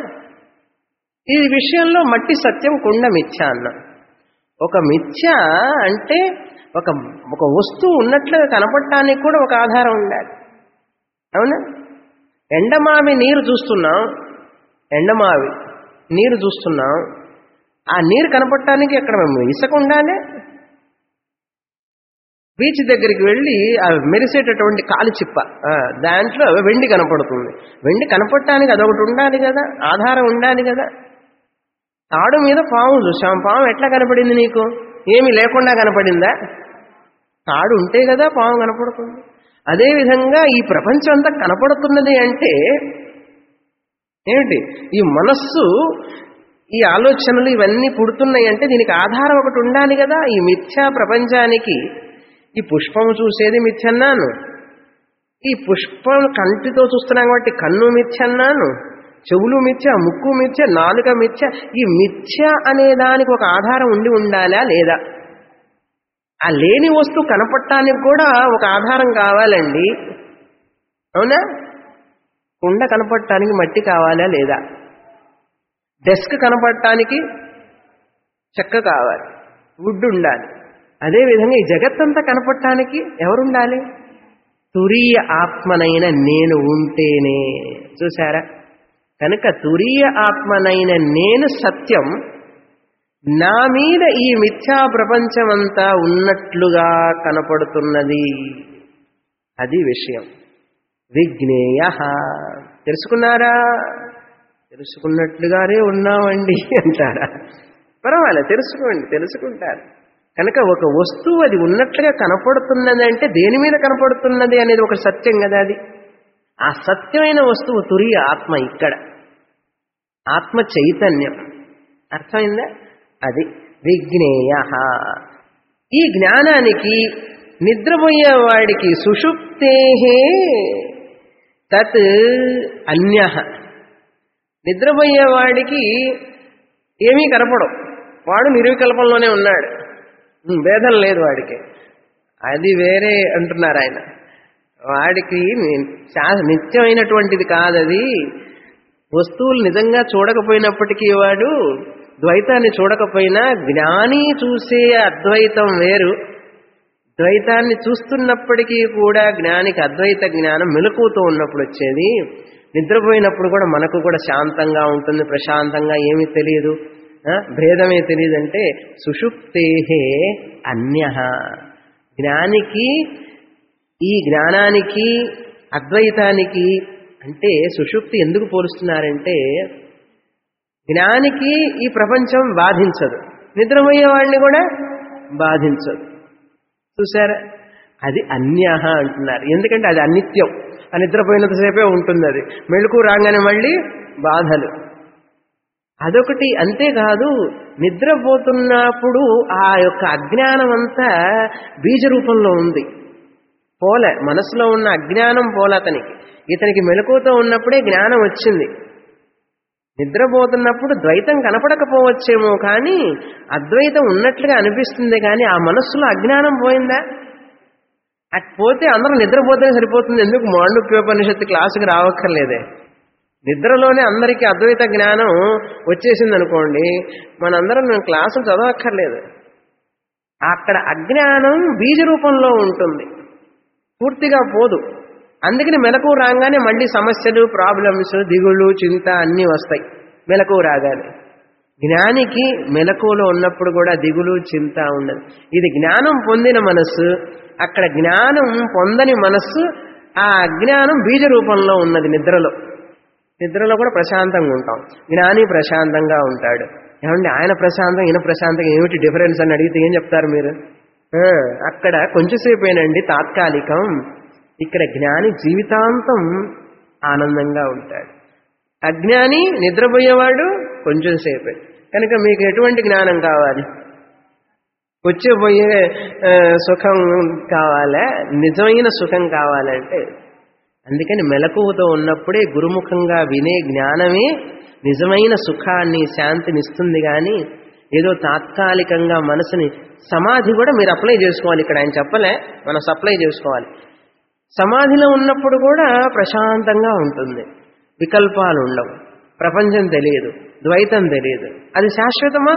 ఈ విషయంలో మట్టి సత్యం కుండ మిథ్య అన్నాం ఒక మిథ్య అంటే ఒక ఒక వస్తువు ఉన్నట్లుగా కనపడటానికి కూడా ఒక ఆధారం ఉండాలి అవునా ఎండమావి నీరు చూస్తున్నాం ఎండమావి నీరు చూస్తున్నాం ఆ నీరు కనపడటానికి అక్కడ మేము ఇసుక ఉండాలి బీచ్ దగ్గరికి వెళ్ళి ఆ మెరిసేటటువంటి కాలు చిప్ప ఆ, దాంట్లో వెండి కనపడుతుంది వెండి కనపడటానికి అదొకటి ఉండాలి కదా ఆధారం ఉండాలి కదా తాడు మీద పాము చూసాం పాము ఎట్లా కనపడింది నీకు ఏమి లేకుండా కనపడిందా తాడు ఉంటే కదా పాము కనపడుతుంది అదేవిధంగా ఈ ప్రపంచం అంతా కనపడుతున్నది అంటే ఏమిటి ఈ మనస్సు ఈ ఆలోచనలు ఇవన్నీ పుడుతున్నాయి అంటే దీనికి ఆధారం ఒకటి ఉండాలి కదా ఈ మిథ్యా ప్రపంచానికి ఈ పుష్పం చూసేది మిథ్యన్నాను ఈ పుష్పం కంటితో చూస్తున్నాం కాబట్టి కన్ను మిథ్య అన్నాను చెవులు మిథ్య ముక్కు మిథ్య నాలుక మిథ్య ఈ మిథ్య అనే దానికి ఒక ఆధారం ఉండి ఉండాలా లేదా ఆ లేని వస్తువు కనపడటానికి కూడా ఒక ఆధారం కావాలండి అవునా కుండ కనపడటానికి మట్టి కావాలా లేదా డెస్క్ కనపడటానికి చెక్క కావాలి వుడ్ ఉండాలి అదేవిధంగా ఈ జగత్తంతా కనపడటానికి ఎవరుండాలి తురీయ ఆత్మనైన నేను ఉంటేనే చూసారా కనుక తురీయ ఆత్మనైన నేను సత్యం నా మీద ఈ మిథ్యా ప్రపంచమంతా ఉన్నట్లుగా కనపడుతున్నది అది విషయం విజ్ఞేయ తెలుసుకున్నారా తెలుసుకున్నట్లుగానే ఉన్నామండి అంటారా పర్వాలేదు తెలుసుకోండి తెలుసుకుంటారు కనుక ఒక వస్తువు అది ఉన్నట్లుగా కనపడుతున్నది అంటే దేని మీద కనపడుతున్నది అనేది ఒక సత్యం కదా అది ఆ సత్యమైన వస్తువు తురియ ఆత్మ ఇక్కడ ఆత్మ చైతన్యం అర్థమైందా అది విజ్ఞేయ ఈ జ్ఞానానికి నిద్రపోయేవాడికి సుషుప్తే తత్ అన్య నిద్రపోయేవాడికి ఏమీ కనపడవు వాడు నిర్వికల్పంలోనే ఉన్నాడు ఉమ్, భేదం లేదు వాడికి అది వేరే అంటున్నారు ఆయన వాడికి ని- శా- నిత్యమైనటువంటిది కాదది వస్తువులు నిజంగా చూడకపోయినప్పటికీ వాడు ద్వైతాన్ని చూడకపోయినా జ్ఞాని చూసే అద్వైతం వేరు ద్వైతాన్ని చూస్తున్నప్పటికీ కూడా జ్ఞానికి అద్వైత జ్ఞానం మెలకువతో ఉన్నప్పుడు వచ్చేది నిద్రపోయినప్పుడు కూడా మనకు కూడా శాంతంగా ఉంటుంది ప్రశాంతంగా ఏమీ తెలియదు ఆ, భేదమే తెలియదంటే సుషుప్తేహే అన్య జ్ఞానికి ఈ జ్ఞానానికి అద్వైతానికి అంటే సుషుప్తి ఎందుకు పోలుస్తున్నారంటే జ్ఞానికి ఈ ప్రపంచం బాధించదు నిద్రపోయే వాడిని కూడా బాధించదు చూసారా అది అన్య అంటున్నారు ఎందుకంటే అది అనిత్యం ఆ నిద్రపోయినంతసేపే ఉంటుంది అది మెళుకు రాగానే మళ్ళీ బాధలు అదొకటి అంతేకాదు నిద్రపోతున్నప్పుడు ఆ యొక్క అజ్ఞానం అంతా బీజ రూపంలో ఉంది పోలే మనసులో ఉన్న అజ్ఞానం పోలే అతనికి ఇతనికి మెలకువతో ఉన్నప్పుడే జ్ఞానం వచ్చింది నిద్రపోతున్నప్పుడు ద్వైతం కనపడకపోవచ్చేమో కానీ అద్వైతం ఉన్నట్లుగా అనిపిస్తుంది కానీ ఆ మనస్సులో అజ్ఞానం పోయిందా అట్ పోతే అందరూ నిద్రపోతే సరిపోతుంది ఎందుకు మాండుక్యోపనిషత్తు క్లాసుకి రావక్కర్లేదే నిద్రలోనే అందరికీ అద్వైత జ్ఞానం వచ్చేసింది అనుకోండి మనందరం మేము క్లాసులు చదవక్కర్లేదు అక్కడ అజ్ఞానం బీజ రూపంలో ఉంటుంది పూర్తిగా పోదు అందుకని మెలకు రాగానే మళ్ళీ సమస్యలు ప్రాబ్లమ్స్ దిగుళ్ళు చింత అన్నీ వస్తాయి మెలకు రాగానే జ్ఞానికి మెలకువలో ఉన్నప్పుడు కూడా దిగులు చింత ఉండదు ఇది జ్ఞానం పొందిన మనస్సు అక్కడ జ్ఞానం పొందని మనస్సు ఆ అజ్ఞానం బీజ రూపంలో ఉన్నది నిద్రలో నిద్రలో కూడా ప్రశాంతంగా ఉంటాం జ్ఞాని ప్రశాంతంగా ఉంటాడు ఏమండి ఆయన ప్రశాంతం ఈయన ప్రశాంతంగా ఏమిటి డిఫరెన్స్ అని అడిగితే ఏం చెప్తారు మీరు ఆ, అక్కడ కొంచెంసేపేనండి తాత్కాలికం ఇక్కడ జ్ఞాని జీవితాంతం ఆనందంగా ఉంటాడు అజ్ఞాని నిద్రపోయేవాడు కొంచెం సేపే కనుక మీకు ఎటువంటి జ్ఞానం కావాలి వచ్చే పోయే ఆ, సుఖం కావాలా నిజమైన సుఖం కావాలంటే అందుకని మెలకువతో ఉన్నప్పుడే గురుముఖంగా వినే జ్ఞానమే నిజమైన సుఖాన్ని శాంతినిస్తుంది కానీ ఏదో తాత్కాలికంగా మనసుని సమాధి కూడా మీరు అప్లై చేసుకోవాలి ఇక్కడ ఆయన చెప్పలే మనం సప్లై చేసుకోవాలి సమాధిలో ఉన్నప్పుడు కూడా ప్రశాంతంగా ఉంటుంది వికల్పాలు ఉండవు ప్రపంచం తెలియదు ద్వైతం తెలియదు అది శాశ్వతమా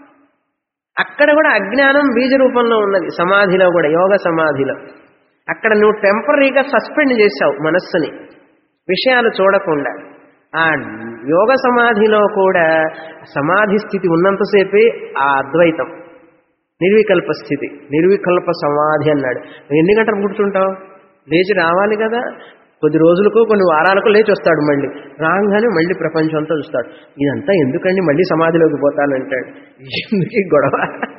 అక్కడ కూడా అజ్ఞానం బీజ రూపంలో ఉన్నది సమాధిలో కూడా యోగ సమాధిలో అక్కడ నువ్వు టెంపరీగా సస్పెండ్ చేశావు మనస్సుని విషయాలు చూడకుండా ఆ యోగ సమాధిలో కూడా సమాధి స్థితి ఉన్నంతసేపే ఆ అద్వైతం నిర్వికల్ప స్థితి నిర్వికల్ప సమాధి అన్నాడు నువ్వు ఎన్ని గంటలు కూర్చుంటావు లేచి రావాలి కదా కొద్ది రోజులకు కొన్ని వారాలకు లేచి వస్తాడు మళ్ళీ రాగానే మళ్ళీ ప్రపంచం అంతా చూస్తాడు ఇదంతా ఎందుకండి మళ్ళీ సమాధిలోకి పోతానంటాడు ఎందుకు ఈ గొడవ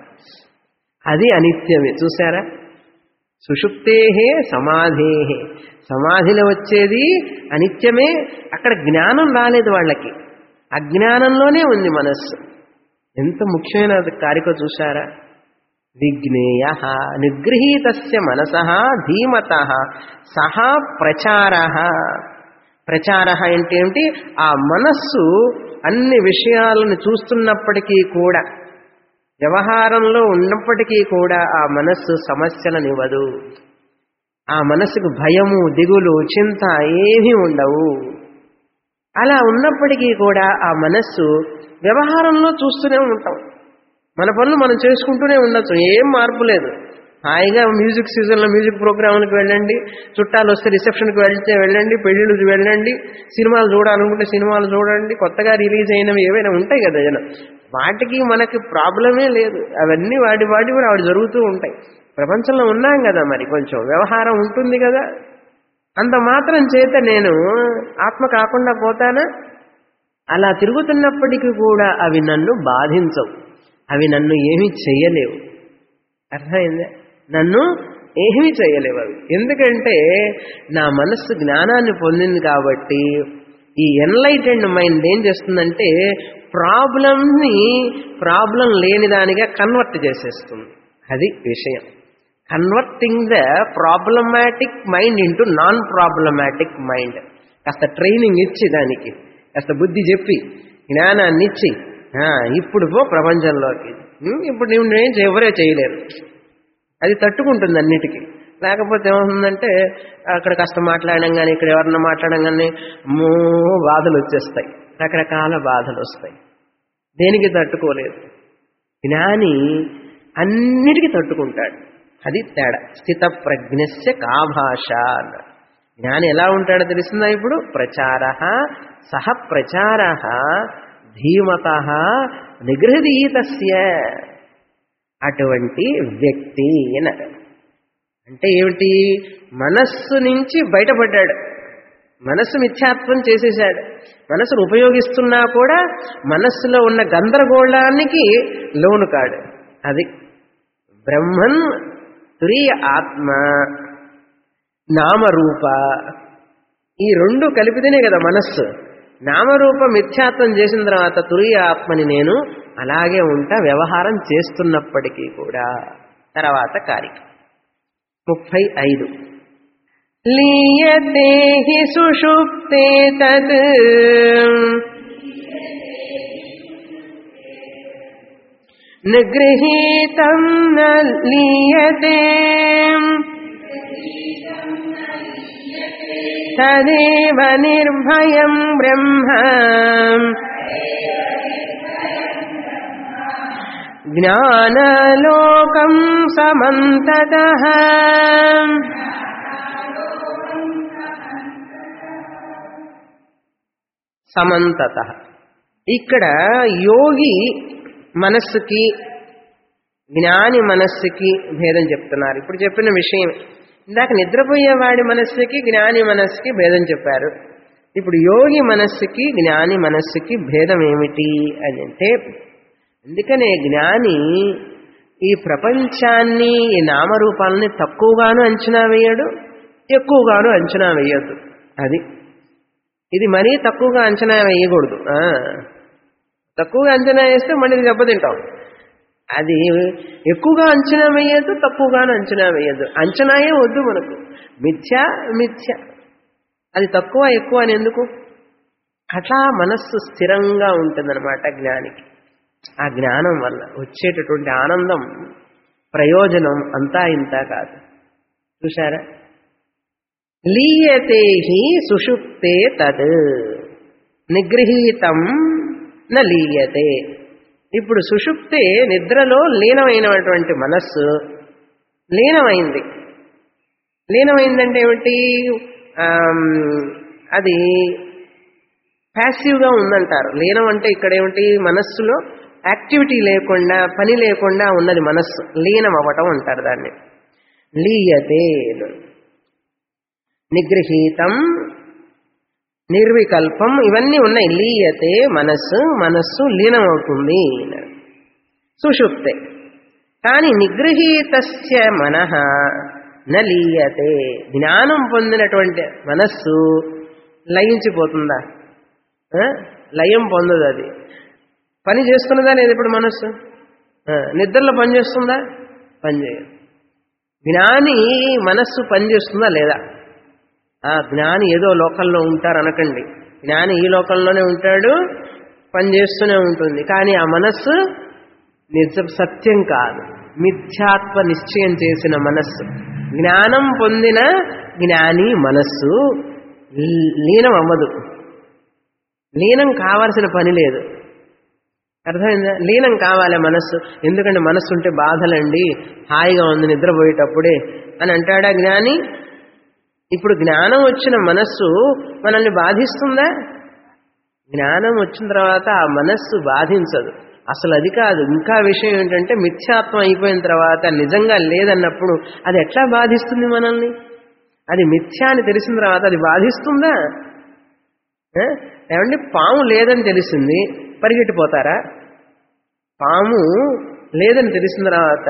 అది అనిత్యమే చూసారా సుషుప్తేహే సమాధేహే సమాధిలో వచ్చేది అనిత్యమే అక్కడ జ్ఞానం రాలేదు వాళ్ళకి అజ్ఞానంలోనే ఉంది మనస్సు ఎంత ముఖ్యమైన కారిక చూసారా విజ్ఞేయ నిగృహీత మనస ధీమత సహా ప్రచార ప్రచార అంటే ఏమిటి ఆ మనస్సు అన్ని విషయాలను చూస్తున్నప్పటికీ కూడా వ్యవహారంలో ఉన్నప్పటికీ కూడా ఆ మనస్సు సమస్యలనివ్వదు ఆ మనస్సుకు భయము దిగులు చింత ఏమీ ఉండవు అలా ఉన్నప్పటికీ కూడా ఆ మనస్సు వ్యవహారంలో చూస్తూనే ఉంటాం మన పనులు మనం చేసుకుంటూనే ఉండొచ్చు ఏం మార్పు లేదు హాయిగా మ్యూజిక్ సీజన్లో మ్యూజిక్ ప్రోగ్రాంలకు వెళ్ళండి చుట్టాలు వస్తే రిసెప్షన్కి వెళ్తే వెళ్ళండి పెళ్ళిళ్ళకి వెళ్ళండి సినిమాలు చూడాలనుకుంటే సినిమాలు చూడండి కొత్తగా రిలీజ్ అయినవి ఏవైనా ఉంటాయి కదా జనం వాటికి మనకి ప్రాబ్లమే లేదు అవన్నీ వాటి వాటి కూడా ఆవిడ జరుగుతూ ఉంటాయి ప్రపంచంలో ఉన్నాం కదా మరి కొంచెం వ్యవహారం ఉంటుంది కదా అంత మాత్రం చేత నేను ఆత్మ కాకుండా పోతానా అలా తిరుగుతున్నప్పటికీ కూడా అవి నన్ను బాధించవు అవి నన్ను ఏమీ చెయ్యలేవు అర్థమైందా నన్ను ఏమీ చేయలేవు అవి ఎందుకంటే నా మనస్సు జ్ఞానాన్ని పొందింది కాబట్టి ఈ ఎన్లైటెండ్ మైండ్ ఏం చేస్తుందంటే ప్రాబ్లంని ప్రాబ్లం లేని దానిగా కన్వర్ట్ చేసేస్తుంది అది విషయం converting the problematic mind into non problematic mind కాస్త ట్రైనింగ్ ఇచ్చి దానికి కాస్త బుద్ధి చెప్పి జ్ఞానాన్ని ఇచ్చి ఆ, ఇప్పుడు పో ప్రపంచంలోకి ఉమ్, ఇప్పుడు నువ్వు ఏం చే- ఎవరే చేయలేరు అది తట్టుకుంటుంది అన్నిటికీ లేకపోతే ఏమవుతుందంటే అక్కడ కాస్త మాట్లాడడం కానీ ఇక్కడ ఎవరన్నా మాట్లాడడం కానీ మో బాధలు వచ్చేస్తాయి రకరకాల బాధలు వస్తాయి దేనికి తట్టుకోలేదు జ్ఞాని అన్నిటికీ తట్టుకుంటాడు అది తేడా స్థిత ప్రజ్ఞస్య కా భాష అన్నాడు జ్ఞాని ఎలా ఉంటాడో తెలిసిందా ఇప్పుడు ప్రచార సహ ప్రచార ధీమత నిగృహీతస్య అటువంటి వ్యక్తి అన్నారు అంటే ఏమిటి మనస్సు నుంచి బయటపడ్డాడు మనస్సు మిథ్యాత్వం చేసేశాడు మనస్సును ఉపయోగిస్తున్నా కూడా మనస్సులో ఉన్న గందరగోళానికి లోను కాడు అది బ్రహ్మన్ తురీయ ఆత్మ నామరూప ఈ రెండు కలిపితేనే కదా మనస్సు నామరూప మిథ్యాత్వం చేసిన తర్వాత తురీయ ఆత్మని నేను అలాగే ఉంటా వ్యవహారం చేస్తున్నప్పటికీ కూడా తర్వాత కారిక ముప్పై ఐదు లీయతే హి సుషుప్తే తత్ నిగృహీతం న లీయతే తదేవ నిర్భయం బ్రహ్మ జ్ఞానలోకం సమంతత సమంతత ఇక్కడ యోగి మనస్సుకి జ్ఞాని మనస్సుకి భేదం చెప్తున్నారు ఇప్పుడు చెప్పిన విషయం ఇందాక నిద్రపోయేవాడి మనస్సుకి జ్ఞాని మనస్సుకి భేదం చెప్పారు ఇప్పుడు యోగి మనస్సుకి జ్ఞాని మనస్సుకి భేదం ఏమిటి అని అంటే అందుకనే జ్ఞాని ఈ ప్రపంచాన్ని ఈ నామరూపాలని తక్కువగాను అంచనా వేయడు ఎక్కువగాను అంచనా వేయద్దు అది ఇది మరీ తక్కువగా అంచనా వేయకూడదు ఆ, తక్కువగా అంచనా వేస్తే మళ్ళీ దెబ్బతింటాం అది ఎక్కువగా అంచనా వేయద్దు తక్కువగాను అంచనా వేయద్దు అంచనాయే వద్దు మనకు మిథ్య మిథ్య అది తక్కువ ఎక్కువ అని ఎందుకు అట్లా మనస్సు స్థిరంగా ఉంటుందన్నమాట జ్ఞానికి ఆ జ్ఞానం వల్ల వచ్చేటటువంటి ఆనందం ప్రయోజనం అంతా ఇంత కాదు చూశారా లీయతే హి సుషుప్తే తద్ నిగృహీతం న లీయతే ఇప్పుడు సుషుప్తే నిద్రలో లీనమైనటువంటి మనస్సు లీనమైంది లీనమైందంటే ఏమిటి ఆమ్, అది ప్యాసివ్గా ఉందంటారు లీనం అంటే ఇక్కడ ఏమిటి మనస్సులో యాక్టివిటీ లేకుండా పని లేకుండా ఉన్నది మనస్సు లీనం అవ్వటం అంటారు దాన్ని లీయతే నిగృహీతం నిర్వికల్పం ఇవన్నీ ఉన్నాయి లీయతే మనస్సు మనస్సు లీనమవుతుంది సుషుప్తే కానీ నిగృహీతస్య మనః న లీయతే జ్ఞానం పొందినటువంటి మనస్సు లయించిపోతుందా ఆ? లయం పొందదు అది పని చేస్తున్నదా లేదు ఇప్పుడు మనస్సు ఆ, నిద్రలో పని చేస్తుందా పని చేయదు జ్ఞాని మనస్సు పనిచేస్తుందా లేదా ఆ జ్ఞాని ఏదో లోకల్లో ఉంటారు అనకండి జ్ఞాని ఈ లోకంలోనే ఉంటాడు పని చేస్తూనే ఉంటుంది కానీ ఆ మనస్సు నిజ సత్యం కాదు మిథ్యాత్వ నిశ్చయం చేసిన మనస్సు జ్ఞానం పొందిన జ్ఞాని మనస్సు లీ- లీనం అవ్వదు లీనం కావాల్సిన పని లేదు అర్థమైందా లీనం కావాలి మనస్సు ఎందుకంటే మనస్సు ఉంటే బాధలండి హాయిగా ఉంది నిద్రపోయేటప్పుడే అని అంటాడా జ్ఞాని ఇప్పుడు జ్ఞానం వచ్చిన మనస్సు మనల్ని బాధిస్తుందా జ్ఞానం వచ్చిన తర్వాత ఆ మనస్సు బాధించదు అసలు అది కాదు ఇంకా విషయం ఏంటంటే మిథ్యాత్వం అయిపోయిన తర్వాత నిజంగా లేదన్నప్పుడు అది ఎట్లా బాధిస్తుంది మనల్ని అది మిథ్యా అని తెలిసిన తర్వాత అది బాధిస్తుందా ఏ? ఏమండి పాము లేదని తెలిసింది పరిగెట్టిపోతారా పాము లేదని తెలిసిన తర్వాత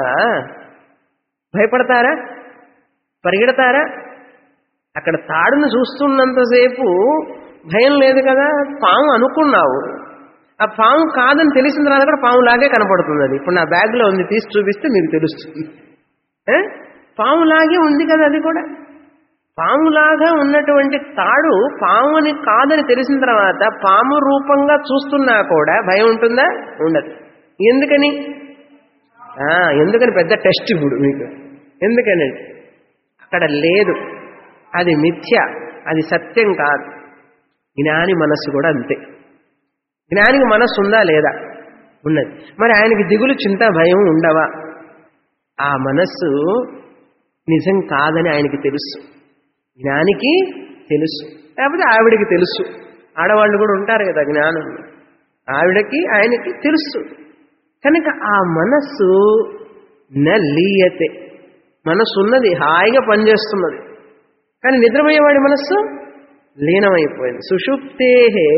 భయపడతారా పరిగెడతారా అక్కడ తాడును చూస్తున్నంతసేపు భయం లేదు కదా పాము అనుకున్నావు ఆ పాము కాదని తెలిసిన తర్వాత కూడా పాములాగే కనపడుతుంది అది ఇప్పుడు నా బ్యాగ్లో ఉంది తీసి చూపిస్తే మీకు తెలుస్తుంది ఏ? పాములాగే ఉంది కదా అది కూడా పాములాగా ఉన్నటువంటి తాడు పాముని కాదని తెలిసిన తర్వాత పాము రూపంగా చూస్తున్నా కూడా భయం ఉంటుందా ఉండదు ఎందుకని ఆ, ఎందుకని పెద్ద టెస్ట్ ఇప్పుడు మీకు ఎందుకనండి అక్కడ లేదు అది మిథ్య అది సత్యం కాదు జ్ఞాని మనస్సు కూడా అంతే జ్ఞానికి మనస్సు ఉందా లేదా ఉన్నది మరి ఆయనకి దిగులు చింత భయం ఉండవా ఆ మనస్సు నిజం కాదని ఆయనకి తెలుసు జ్ఞానికి తెలుసు లేకపోతే ఆవిడికి తెలుసు ఆడవాళ్ళు కూడా ఉంటారు కదా జ్ఞానం ఆవిడకి ఆయనకి తెలుసు కనుక ఆ మనస్సు న లీయతే మనస్సు ఉన్నది హాయిగా పనిచేస్తున్నది కానీ నిద్రపోయేవాడి మనస్సు లీనమైపోయింది సుషుప్తే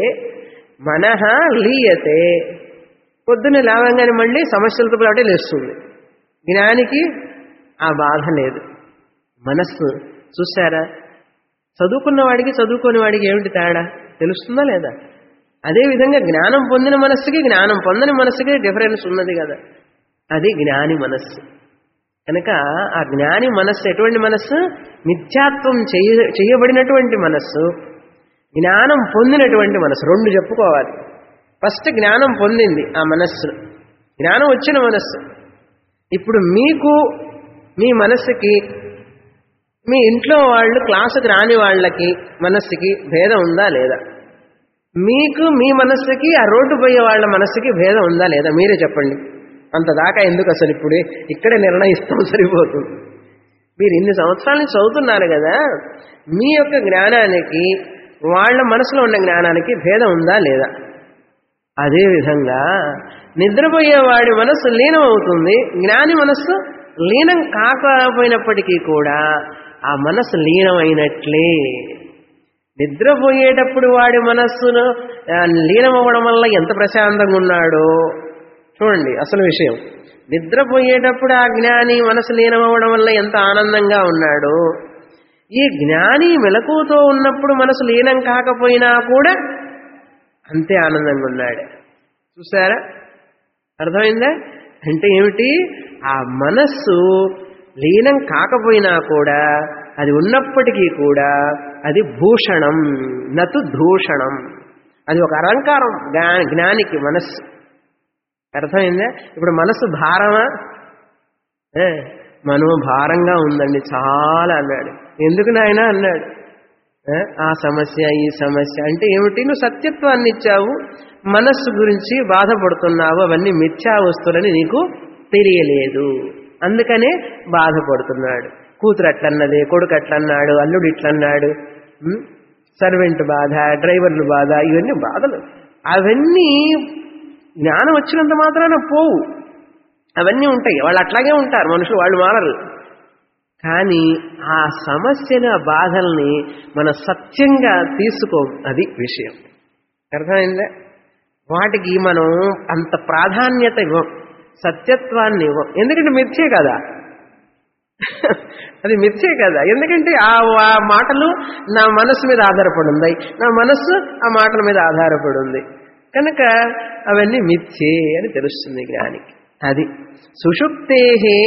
మనహ లీయతే పొద్దున్న లేవంగానే మళ్ళీ సమస్యలతో పాటే లేస్తుంది జ్ఞానికి ఆ బాధ లేదు మనస్సు చూసారా చదువుకున్న వాడికి చదువుకోని వాడికి ఏమిటి తేడా తెలుస్తుందా లేదా అదేవిధంగా జ్ఞానం పొందిన మనస్సుకి జ్ఞానం పొందని మనస్సుకి డిఫరెన్స్ ఉన్నది కదా అది జ్ఞాని మనస్సు కనుక ఆ జ్ఞాని మనస్సు ఎటువంటి మనస్సు మిథ్యాత్వం చేయ చేయబడినటువంటి మనస్సు జ్ఞానం పొందినటువంటి మనస్సు రెండు చెప్పుకోవాలి ఫస్ట్ జ్ఞానం పొందింది ఆ మనస్సు జ్ఞానం వచ్చిన మనస్సు ఇప్పుడు మీకు మీ మనస్సుకి మీ ఇంట్లో వాళ్ళు క్లాసుకి రాని వాళ్ళకి మనస్సుకి భేదం ఉందా లేదా మీకు మీ మనస్సుకి ఆ రోడ్డు పోయే వాళ్ళ మనస్సుకి భేదం ఉందా లేదా మీరే చెప్పండి అంత దాకా ఎందుకు అసలు ఇప్పుడే ఇక్కడే నిర్ణయిస్తాం సరిపోతుంది మీరు ఇన్ని సంవత్సరాల నుంచి చదువుతున్నారు కదా మీ యొక్క జ్ఞానానికి వాళ్ళ మనసులో ఉన్న జ్ఞానానికి భేదం ఉందా లేదా అదేవిధంగా నిద్రపోయేవాడి మనస్సు లీనం అవుతుంది జ్ఞాని మనస్సు లీనం కాకపోయినప్పటికీ కూడా ఆ మనస్సు లీనమైనట్లే నిద్రపోయేటప్పుడు వాడి మనస్సును ఆ, లీనమవ్వడం వల్ల ఎంత ప్రశాంతంగా ఉన్నాడో చూడండి అసలు విషయం నిద్రపోయేటప్పుడు ఆ జ్ఞాని మనసు లీనమవ్వడం వల్ల ఎంత ఆనందంగా ఉన్నాడో ఈ జ్ఞాని మెలకుతో ఉన్నప్పుడు మనసు లీనం కాకపోయినా కూడా అంతే ఆనందంగా ఉన్నాడు చూసారా అర్థమైందా అంటే ఏమిటి ఆ మనస్సు లీనం కాకపోయినా కూడా అది ఉన్నప్పటికీ కూడా అది భూషణం నతు దూషణం అది ఒక అలంకారం జ్ఞా- జ్ఞానికి మనస్సు అర్థమైందా ఇప్పుడు మనస్సు భారమా ఏ, మనో భారంగా ఉందండి చాలా అన్నాడు ఎందుకు నాయన అన్నాడు ఏ, ఆ సమస్య ఈ సమస్య అంటే ఏమిటి నువ్వు సత్యత్వాన్ని ఇచ్చావు మనస్సు గురించి బాధపడుతున్నావు అవన్నీ మిథ్యా వస్తువులని నీకు తెలియలేదు అందుకనే బాధపడుతున్నాడు కూతురు అట్లన్నది కొడుకు అట్లన్నాడు అల్లుడు ఇట్లన్నాడు ఉం? సర్వెంట్ బాధ డ్రైవర్లు బాధ ఇవన్నీ బాధలు అవన్నీ జ్ఞానం వచ్చినంత మాత్రాన పోవు అవన్నీ ఉంటాయి వాళ్ళు అట్లాగే ఉంటారు మనుషులు వాళ్ళు మారరు కానీ ఆ సమస్యని ఆ బాధల్ని మన సత్యంగా తీసుకో అది విషయం అర్థమైందా వాటికి మనం అంత ప్రాధాన్యత ఇవ్వం సత్యత్వాన్ని ఇవ్వం ఎందుకంటే మిథ్యే కదా అది మిథ్యే కదా ఎందుకంటే ఆ ఆ మాటలు నా మనస్సు మీద ఆధారపడి ఉన్నాయి నా మనస్సు ఆ మాటల మీద ఆధారపడి ఉంది కనుక అవన్నీ మిథ్యే అని తెలుస్తుంది జ్ఞానికి అది సుషుప్తే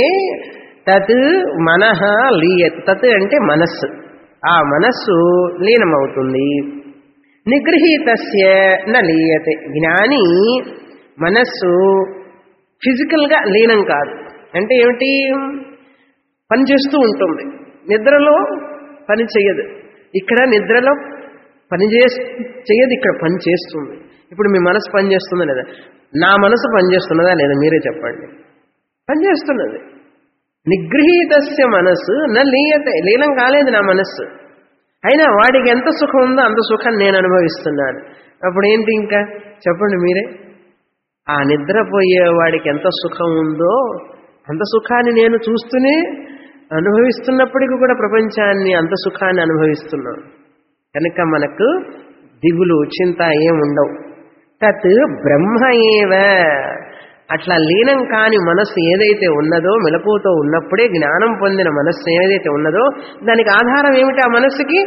తత్ మనహ లీయత్ తత్ అంటే మనస్సు ఆ మనస్సు లీనమవుతుంది నిగృహీతస్య న లీయతే జ్ఞాని మనస్సు ఫిజికల్గా లీనం కాదు అంటే ఏమిటి పని చేస్తూ ఉంటుంది నిద్రలో పని చెయ్యదు ఇక్కడ నిద్రలో పని చేస్ చెయ్యదు ఇక్కడ పని చేస్తుంది ఇప్పుడు మీ మనసు పని చేస్తుందా లేదా నా మనసు పని చేస్తున్నదా లేదా మీరే చెప్పండి పని చేస్తున్నది నిగృహీతస్య మనస్సు నా లీయతే లీనం కాలేదు నా మనస్సు అయినా వాడికి ఎంత సుఖం ఉందో అంత సుఖాన్ని నేను అనుభవిస్తున్నాను అప్పుడు ఏంటి ఇంకా చెప్పండి మీరే ఆ నిద్రపోయే వాడికి ఎంత సుఖం ఉందో అంత సుఖాన్ని నేను చూస్తూనే అనుభవిస్తున్నప్పటికీ కూడా ప్రపంచాన్ని అంత సుఖాన్ని అనుభవిస్తున్నాను కనుక మనకు దిగులు చింత ఏముండవు తత్ బ్రహ్మ ఏవ అట్లా లీనం కాని మనస్సు ఏదైతే ఉన్నదో మెలకువతో ఉన్నప్పుడే జ్ఞానం పొందిన మనస్సు ఏదైతే ఉన్నదో దానికి ఆధారం ఏమిటి ఆ మనస్సుకి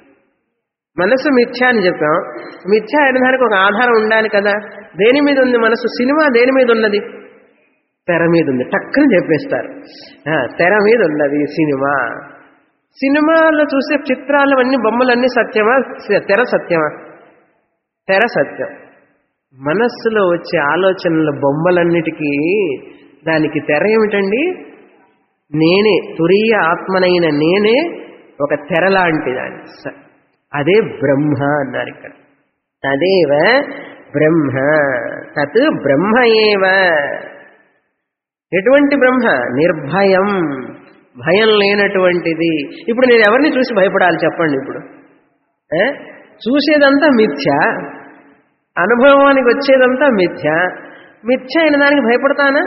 మనస్సు మిథ్య అని చెప్పాం మిథ్య అనడానికి ఒక ఆధారం ఉండాలి కదా దేని మీద ఉంది మనస్సు సినిమా దేని మీద ఉన్నది తెర మీద ఉంది టక్కుని చెప్పేస్తారు ఆ, తెర మీద ఉన్నది సినిమా సినిమాలో చూసే చిత్రాలు అన్ని బొమ్మలన్నీ సత్యమా తెర సత్యమా తెర సత్యం మనస్సులో వచ్చే ఆలోచనల బొమ్మలన్నిటికీ దానికి తెర ఏమిటండి నేనే తురీయ ఆత్మనైన నేనే ఒక తెర లాంటి దాన్ని స- అదే బ్రహ్మ అన్నారు ఇక్కడ తదేవ బ్రహ్మ తత్ బ్రహ్మ ఏవ ఎటువంటి బ్రహ్మ నిర్భయం భయం లేనటువంటిది ఇప్పుడు నేను ఎవరిని చూసి భయపడాలి చెప్పండి ఇప్పుడు ఏ? చూసేదంతా మిథ్య అనుభవానికి వచ్చేదంతా మిథ్య మిథ్య అయిన దానికి భయపడతానా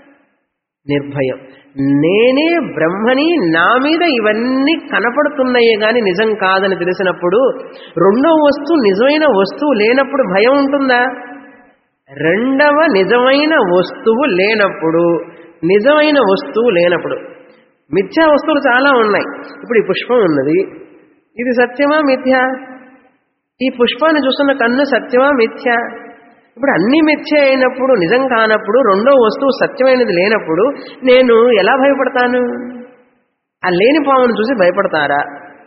నిర్భయం నేనే బ్రహ్మని నా మీద ఇవన్నీ కనపడుతున్నాయే గాని నిజం కాదని తెలిసినప్పుడు రెండో వస్తువు నిజమైన వస్తువు లేనప్పుడు భయం ఉంటుందా రెండవ నిజమైన వస్తువు లేనప్పుడు నిజమైన వస్తువు లేనప్పుడు మిథ్యా వస్తువులు చాలా ఉన్నాయి ఇప్పుడు ఈ పుష్పం ఉన్నది ఇది సత్యమా మిథ్య ఈ పుష్పాన్ని చూస్తున్న కన్ను సత్యమా మిథ్య ఇప్పుడు అన్ని మిథ్య అయినప్పుడు నిజం కానప్పుడు రెండో వస్తువు సత్యమైనది లేనప్పుడు నేను ఎలా భయపడతాను ఆ లేని పామును చూసి భయపడతారా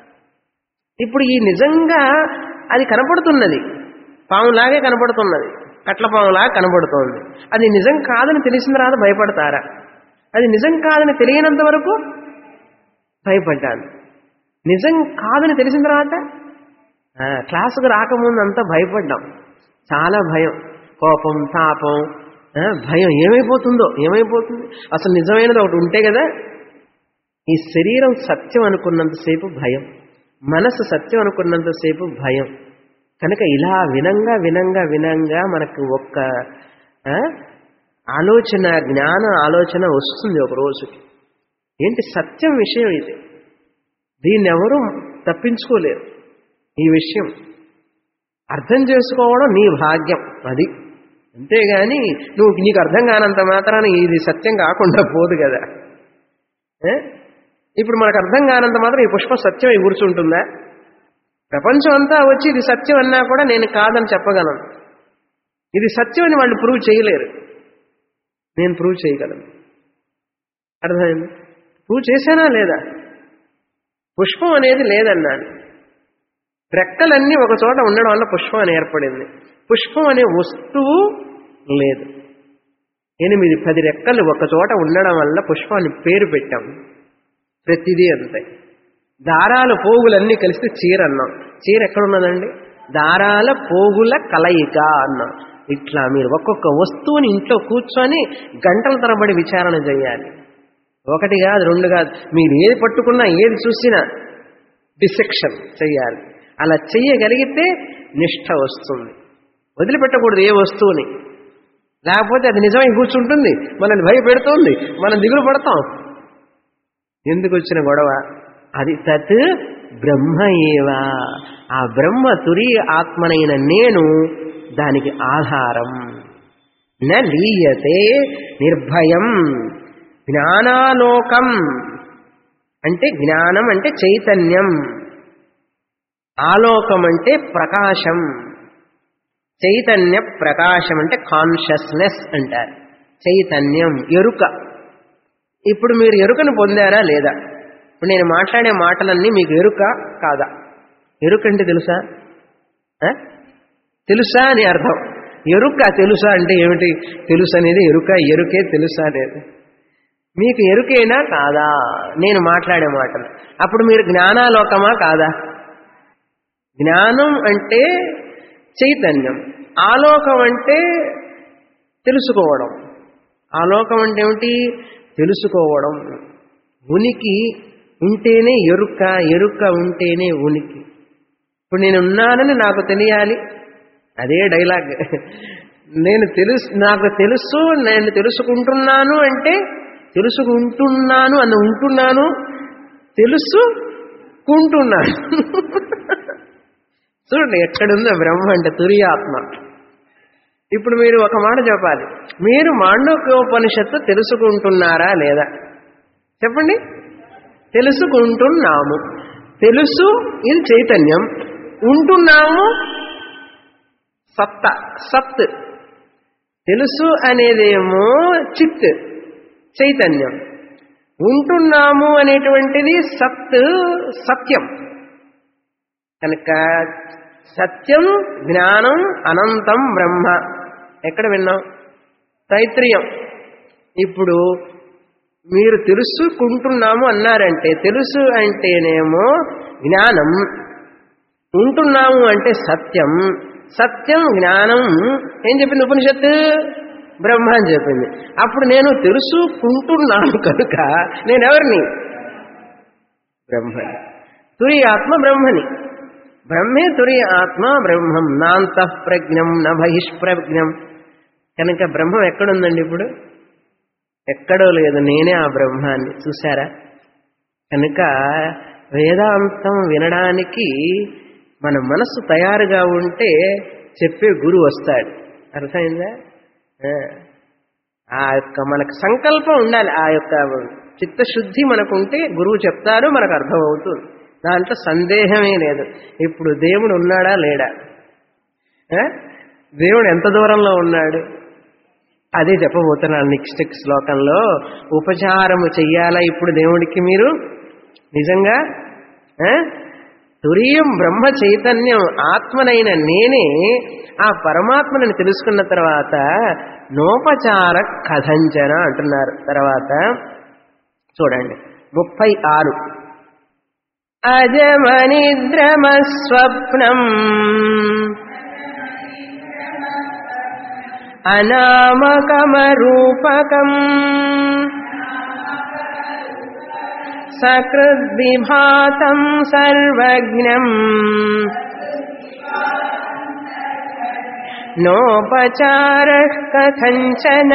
ఇప్పుడు ఈ నిజంగా అది కనపడుతున్నది పాములాగే కనపడుతున్నది కట్ల పాములాగా కనపడుతోంది అది నిజం కాదని తెలిసిన తర్వాత భయపడతారా అది నిజం కాదని తెలియనంత వరకు భయపడ్డాను నిజం కాదని తెలిసిన తర్వాత ఆ, క్లాసుకు రాకముందు అంతా భయపడ్డాం చాలా భయం కోపం తాపం ఆ, భయం ఏమైపోతుందో ఏమైపోతుంది అసలు నిజమైనది ఒకటి ఉంటే కదా ఈ శరీరం సత్యం అనుకున్నంతసేపు భయం మనసు సత్యం అనుకున్నంతసేపు భయం కనుక ఇలా వినంగా వినంగా వినంగా మనకు ఒక్క ఆ, ఆలోచన జ్ఞాన ఆలోచన వస్తుంది ఒక రోజుకి ఏంటి సత్యం విషయం ఇది దీన్ని ఎవరు తప్పించుకోలేరు ఈ విషయం అర్థం చేసుకోవడం నీ భాగ్యం అది అంతేగాని నువ్వు నీకు అర్థం కానంత మాత్రాన ఇది సత్యం కాకుండా పోదు కదా ఏ? ఇప్పుడు మనకు అర్థం కానంత మాత్రం ఈ పుష్పం సత్యం అయి కూర్చుంటుందా ప్రపంచం అంతా వచ్చి ఇది సత్యం అన్నా కూడా నేను కాదని చెప్పగలను ఇది సత్యం అని వాళ్ళు ప్రూవ్ చేయలేరు నేను ప్రూవ్ చేయగలను అర్థమైంది ప్రూవ్ చేశానా లేదా పుష్పం అనేది లేదన్నాను రెక్కలన్నీ ఒక చోట ఉండడం వల్ల పుష్పం అని ఏర్పడింది పుష్పం అనే వస్తువు లేదు ఎనిమిది పది రెక్కలు ఒక చోట ఉండడం వల్ల పుష్పాన్ని పేరు పెట్టాం ప్రతిదీ అంతే దారాల పోగులన్నీ కలిస్తే చీర అన్నాం చీర ఎక్కడున్నదండి దారాల పోగుల కలయిక అన్నాం ఇట్లా మీరు ఒక్కొక్క వస్తువుని ఇంట్లో కూర్చొని గంటల తరబడి విచారణ చేయాలి ఒకటి కాదు రెండు కాదు మీరు ఏది పట్టుకున్నా ఏది చూసినా డిసెక్షన్ చెయ్యాలి అలా చెయ్యగలిగితే నిష్ఠ వస్తుంది వదిలిపెట్టకూడదు ఏ వస్తువుని లేకపోతే అది నిజమై కూర్చుంటుంది మనల్ని భయపెడుతుంది మనం దిగులు పడతాం ఎందుకు వచ్చిన గొడవ అది తత్ బ్రహ్మ ఏవా ఆ బ్రహ్మ తురీయ ఆత్మనైన నేను దానికి ఆధారం న లీయతే నిర్భయం జ్ఞానాలోకం అంటే జ్ఞానం అంటే చైతన్యం ఆలోకం అంటే ప్రకాశం చైతన్య ప్రకాశం అంటే కాన్షియస్నెస్ అంటారు చైతన్యం ఎరుక ఇప్పుడు మీరు ఎరుకను పొందారా లేదా ఇప్పుడు నేను మాట్లాడే మాటలన్నీ మీకు ఎరుక కాదా ఎరుక అంటే తెలుసా ఆ? తెలుసా అని అర్థం ఎరుక తెలుసా అంటే ఏమిటి తెలుసు అనేది ఎరుక ఎరుకే తెలుసా అనేది మీకు ఎరుకేనా కాదా నేను మాట్లాడే మాటలు అప్పుడు మీరు జ్ఞానాలోకమా కాదా జ్ఞానం అంటే చైతన్యం ఆలోకం అంటే తెలుసుకోవడం ఆలోకం అంటే ఏమిటి తెలుసుకోవడం ఉనికి ఉంటేనే ఎరుక ఎరుక ఉంటేనే ఉనికి ఇప్పుడు నేను ఉన్నానని నాకు తెలియాలి అదే డైలాగ్ నేను తెలుసు నాకు తెలుసు నేను తెలుసుకుంటున్నాను అంటే తెలుసుకుంటున్నాను అన్న ఉంటున్నాను తెలుసుకుంటున్నాను చూడండి ఎక్కడుందో బ్రహ్మ అంటే తురియాత్మ ఇప్పుడు మీరు ఒక మాట చెప్పాలి మీరు మాండోక్యోపనిషత్తు తెలుసుకుంటున్నారా లేదా చెప్పండి తెలుసుకుంటున్నాము తెలుసు ఇది చైతన్యం ఉంటున్నాము సత్త సత్ తెలుసు అనేదేమో చిత్ చైతన్యం ఉంటున్నాము అనేటువంటిది సత్ సత్యం కనుక సత్యం జ్ఞానం అనంతం బ్రహ్మ ఎక్కడ విన్నాం తైత్రియం ఇప్పుడు మీరు తెలుసుకుంటున్నాము అన్నారంటే తెలుసు అంటేనేమో జ్ఞానం ఉంటున్నాము అంటే సత్యం సత్యం జ్ఞానం ఏం చెప్పింది ఉపనిషత్తు బ్రహ్మ అని చెప్పింది అప్పుడు నేను తెలుసుకుంటున్నాను కనుక నేనెవరిని బ్రహ్మని తురియ ఆత్మ బ్రహ్మని బ్రహ్మే తురియ ఆత్మ బ్రహ్మం నాంత ప్రజ్ఞం న బహిష్ప్రజ్ఞం కనుక బ్రహ్మం ఎక్కడుందండి ఇప్పుడు ఎక్కడో లేదు నేనే ఆ బ్రహ్మాన్ని చూసారా కనుక వేదాంతం వినడానికి మన మనస్సు తయారుగా ఉంటే చెప్పే గురువు వస్తాడు అర్థమైందా ఆ. ఆ యొక్క మనకు సంకల్పం ఉండాలి ఆ యొక్క చిత్తశుద్ధి మనకుంటే గురువు చెప్తారు మనకు అర్థమవుతుంది దాంట్లో సందేహమే లేదు ఇప్పుడు దేవుడు ఉన్నాడా లేడా ఆ? దేవుడు ఎంత దూరంలో ఉన్నాడు అదే చెప్పబోతున్నాను నెక్స్ట్ శ్లోకంలో ఉపచారము చెయ్యాలా ఇప్పుడు దేవుడికి మీరు నిజంగా ఆ? తురియం బ్రహ్మ చైతన్యం ఆత్మనైన నేనే ఆ పరమాత్మని తెలుసుకున్న తర్వాత నోపచార కథంచన అంటున్నారు తర్వాత చూడండి ముప్పై ఆరు అజమనిద్రమస్వప్నం అనామకమరూపకం సకృద్విభాతం సర్వజ్ఞం నోపచార కథంచన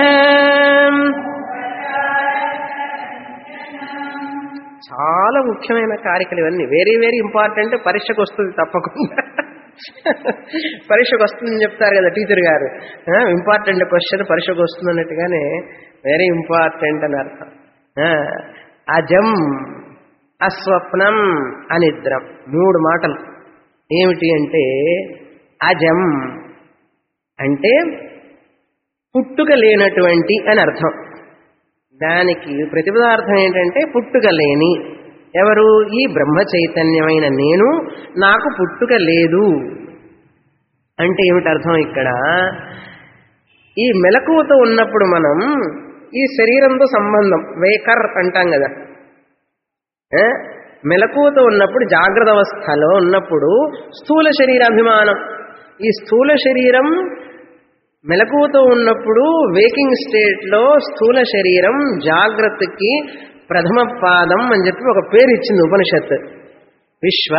చాలా ముఖ్యమైన కారికలు ఇవన్నీ వెరీ వెరీ ఇంపార్టెంట్ పరీక్షకు వస్తుంది తప్పకుండా పరీక్షకు వస్తుందని చెప్తారు కదా టీచర్ గారు ఇంపార్టెంట్ క్వశ్చన్ పరీక్షకు వస్తుంది అన్నట్టుగానే వెరీ ఇంపార్టెంట్ అని అర్థం ఆ, అజం అస్వప్నం అనిద్రం మూడు మాటలు ఏమిటి అంటే అజం అంటే పుట్టుక లేనటువంటి అని అర్థం దానికి ప్రతిపదార్థం ఏంటంటే పుట్టుక లేని ఎవరు ఈ బ్రహ్మ చైతన్యమైన నేను నాకు పుట్టుక లేదు అంటే ఏమిటి అర్థం ఇక్కడ ఈ మెలకువతో ఉన్నప్పుడు మనం ఈ శరీరంతో సంబంధం వేకర్ అంటాం కదా ఏ? మెలకువతో ఉన్నప్పుడు జాగ్రత్త అవస్థలో ఉన్నప్పుడు స్థూల శరీరాభిమానం ఈ స్థూల శరీరం మెలకువతో ఉన్నప్పుడు వేకింగ్ స్టేట్లో స్థూల శరీరం జాగ్రత్తకి ప్రథమ పాదం అని చెప్పి ఒక పేరు ఇచ్చింది ఉపనిషత్తు విశ్వ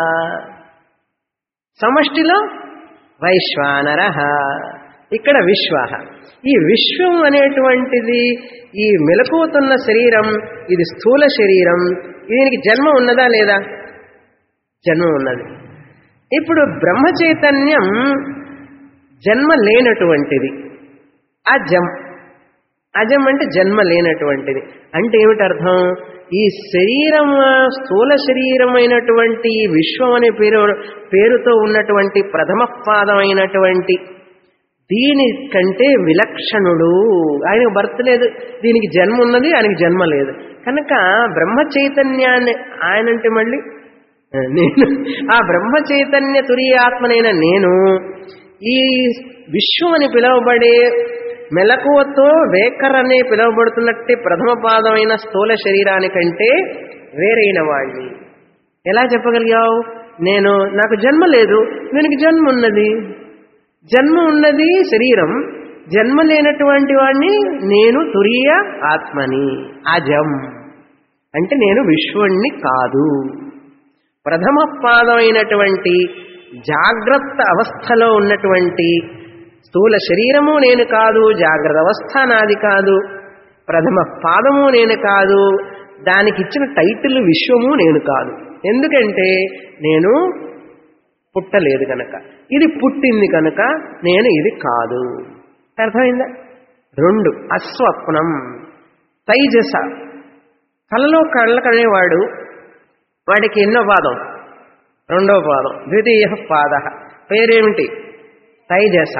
సమష్టిలో వైశ్వానర ఇక్కడ విశ్వ ఈ విశ్వం అనేటువంటిది ఈ మెలకువతున్న శరీరం ఇది స్థూల శరీరం దీనికి జన్మ ఉన్నదా లేదా జన్మ ఉన్నది ఇప్పుడు బ్రహ్మ చైతన్యం జన్మ లేనటువంటిది అజం అజం అంటే జన్మ లేనటువంటిది అంటే ఏమిటి అర్థం ఈ శరీరం స్థూల శరీరమైనటువంటి ఈ విశ్వం అనే పేరు పేరుతో ఉన్నటువంటి ప్రథమ పాదమైనటువంటి దీని కంటే విలక్షణుడు ఆయనకు భర్త లేదు దీనికి జన్మ ఉన్నది ఆయనకి జన్మ లేదు కనుక బ్రహ్మ చైతన్యాన్ని ఆయనంటే మళ్ళీ నేను ఆ బ్రహ్మ చైతన్య తురియాత్మనైన నేను ఈ విశ్వం అని పిలువబడే మెలకువతో వేకర్ అనే పిలువబడుతున్నట్టే ప్రథమ పాదమైన స్థూల శరీరానికంటే వేరైన వాణ్ణి ఎలా చెప్పగలిగావు నేను నాకు జన్మ లేదు దీనికి జన్మ ఉన్నది జన్మ ఉన్నది శరీరం జన్మ లేనటువంటి వాణ్ణి నేను తురియ ఆత్మని అజం అంటే నేను విశ్వణ్ణి కాదు ప్రథమ పాదమైనటువంటి జాగ్రత్త అవస్థలో ఉన్నటువంటి స్థూల శరీరము నేను కాదు జాగ్రత్త అవస్థ నాది కాదు ప్రథమ పాదము నేను కాదు దానికి ఇచ్చిన టైటిల్ విశ్వము నేను కాదు ఎందుకంటే నేను పుట్టలేదు కనుక ఇది పుట్టింది కనుక నేను ఇది కాదు అర్థమైందా రెండు అస్వప్నం తైజస కలలో కళ్ళ కనేవాడు వాడికి ఎన్నో పాదం రెండో పాదం ద్వితీయ పాద పేరేమిటి తైజస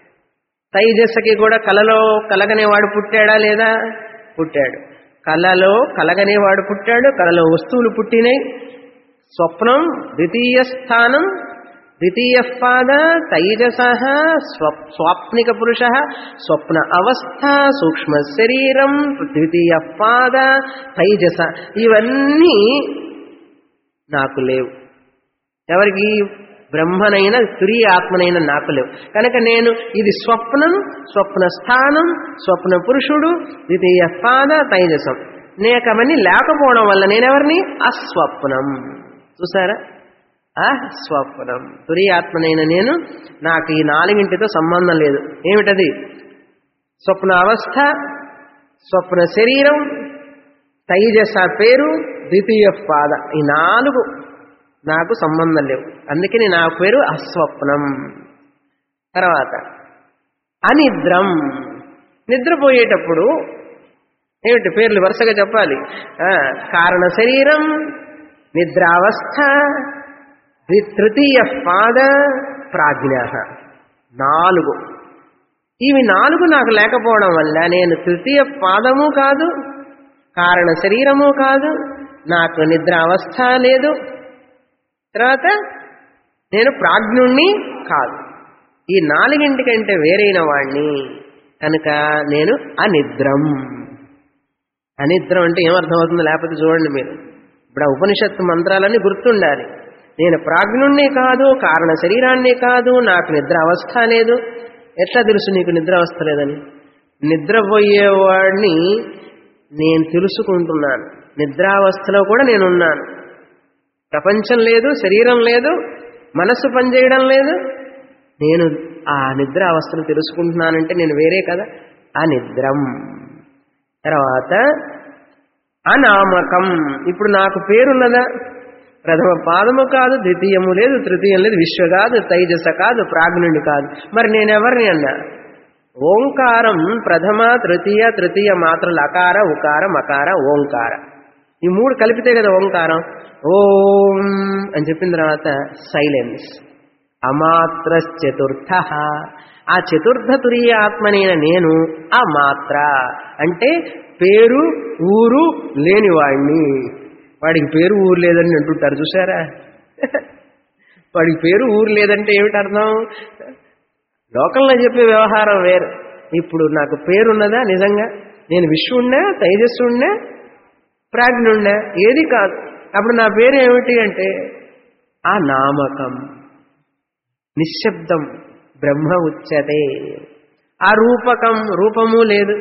తైజసకి కూడా కలలో కలగనేవాడు పుట్టాడా లేదా పుట్టాడు కలలో కలగనేవాడు పుట్టాడు కలలో వస్తువులు పుట్టినాయి స్వప్నం ద్వితీయ స్థానం ద్వితీయ పాద తైజస స్వాప్నిక పురుష స్వప్న అవస్థ సూక్ష్మ శరీరం ద్వితీయ పాద తైజస ఇవన్నీ నాకు లేవు ఎవరికి బ్రహ్మనైన తురియ ఆత్మనైన నాకు లేవు కనుక నేను ఇది స్వప్నం స్వప్న స్థానం స్వప్న పురుషుడు ద్వితీయ పాద తైజసం నేను అవన్నీ లేకపోవడం వల్ల నేనెవరిని అస్వప్నం చూసారా అస్వప్నం తురియాత్మనైన నేను నాకు ఈ నాలుగింటితో సంబంధం లేదు ఏమిటది స్వప్న అవస్థ స్వప్న శరీరం తైజస పేరు ద్వితీయ పాద ఈ నాలుగు నాకు సంబంధం లేవు అందుకని నా పేరు అస్వప్నం తర్వాత అనిద్రం నిద్రపోయేటప్పుడు ఏమిటి పేర్లు వరుసగా చెప్పాలి ఆ, కారణ శరీరం నిద్రావస్థ ద్వి- తృతీయ పాద ప్రాజ్ఞ నాలుగు ఇవి నాలుగు నాకు లేకపోవడం వల్ల నేను తృతీయ పాదము కాదు కారణ శరీరము కాదు నాకు నిద్ర అవస్థ లేదు తర్వాత నేను ప్రాజ్ఞుణ్ణి కాదు ఈ నాలుగింటికంటే వేరైన వాణ్ణి కనుక నేను అనిద్రం అనిద్రం అంటే ఏమర్థమవుతుందో లేకపోతే చూడండి మీరు ఇప్పుడు ఆ ఉపనిషత్తు మంత్రాలన్నీ గుర్తుండాలి నేను ప్రాజ్ఞుణ్ణి కాదు కారణ శరీరాన్ని కాదు నాకు నిద్ర అవస్థ లేదు ఎట్లా తెలుసు నీకు నిద్ర అవస్థ లేదని నిద్రపోయేవాడిని నేను తెలుసుకుంటున్నాను నిద్రావస్థలో కూడా నేనున్నాను ప్రపంచం లేదు శరీరం లేదు మనస్సు పనిచేయడం లేదు నేను ఆ నిద్ర అవస్థను తెలుసుకుంటున్నానంటే నేను వేరే కదా అనిద్రం తర్వాత అనామకం ఇప్పుడు నాకు పేరున్నదా ప్రథమ పాదము కాదు ద్వితీయము లేదు తృతీయం లేదు విశ్వ కాదు తైజస కాదు ప్రాజ్ఞుడి కాదు మరి నేనెవరిని అన్నా ఓంకారం ప్రథమ తృతీయ తృతీయ మాత్రలు అకార ఉకార మకార ఓంకార ఈ మూడు కలిపితే కదా ఓంకారం ఓం అని చెప్పిన తర్వాత సైలెన్స్ అమాత్ర చతుర్థ ఆ చతుర్థ తురీయ ఆత్మనైన నేను అమాత్ర అంటే పేరు ఊరు లేనివాణ్ణి వాడికి పేరు ఊరు లేదని అంటుంటారు చూసారా వాడికి పేరు ఊరు లేదంటే ఏమిటి అర్థం లోకంలో చెప్పే వ్యవహారం వేరు ఇప్పుడు నాకు పేరున్నదా నిజంగా నేను విశ్వుణ్ణా తైజస్సుణ్ణా ప్రాజ్ఞుణ్ణా ఏది కాదు అప్పుడు నా పేరు ఏమిటి అంటే ఆ నామకం నిశ్శబ్దం బ్రహ్మ ఉచ్యతే ఆ రూపకం రూపము లేదు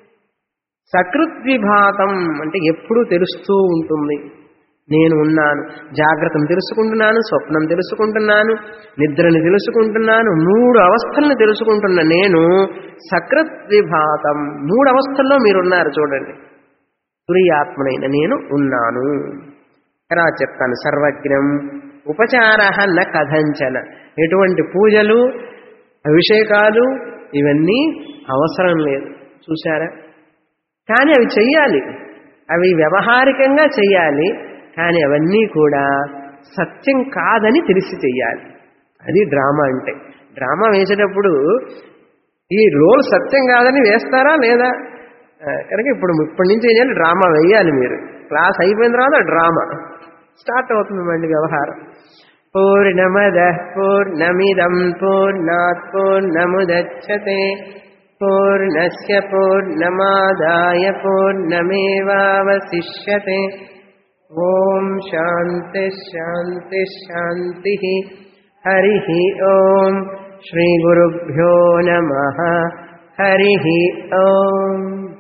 సకృద్విభాతం అంటే ఎప్పుడూ తెలుస్తూ ఉంటుంది నేను ఉన్నాను జాగ్రత్తను తెలుసుకుంటున్నాను స్వప్నం తెలుసుకుంటున్నాను నిద్రని తెలుసుకుంటున్నాను మూడు అవస్థల్ని తెలుసుకుంటున్న నేను సకృద్విభాతం మూడు అవస్థల్లో మీరున్నారు చూడండి తురియాత్మనైన నేను ఉన్నాను తర్వాత చెప్తాను సర్వజ్ఞం ఉపచార న కథంచన ఎటువంటి పూజలు అభిషేకాలు ఇవన్నీ అవసరం లేదు చూసారా కానీ అవి చెయ్యాలి అవి వ్యవహారికంగా చెయ్యాలి కానీ అవన్నీ కూడా సత్యం కాదని తెలిసి చెయ్యాలి అది డ్రామా అంటే డ్రామా వేసేటప్పుడు ఈ రోల్ సత్యం కాదని వేస్తారా లేదా ఆ, కనుక ఇప్పుడు ఇప్పటి నుంచి ఏం చేయాలి డ్రామా వేయాలి మీరు క్లాస్ అయిపోయిన తర్వాత డ్రామా స్టార్ట్ అవుతుంది మళ్ళీ వ్యవహారం పూర్ణమద పూర్ణమిదం పూర్ణాత్ పూర్ణముదచ్చతే పూర్ణస్య పూర్ణమాదాయ పూర్ణమేవావశిష్యతే ఓం శాంతి శాంతి శాంతి హరి ఓం శ్రీ గురుభ్యో నమ హరి ఓం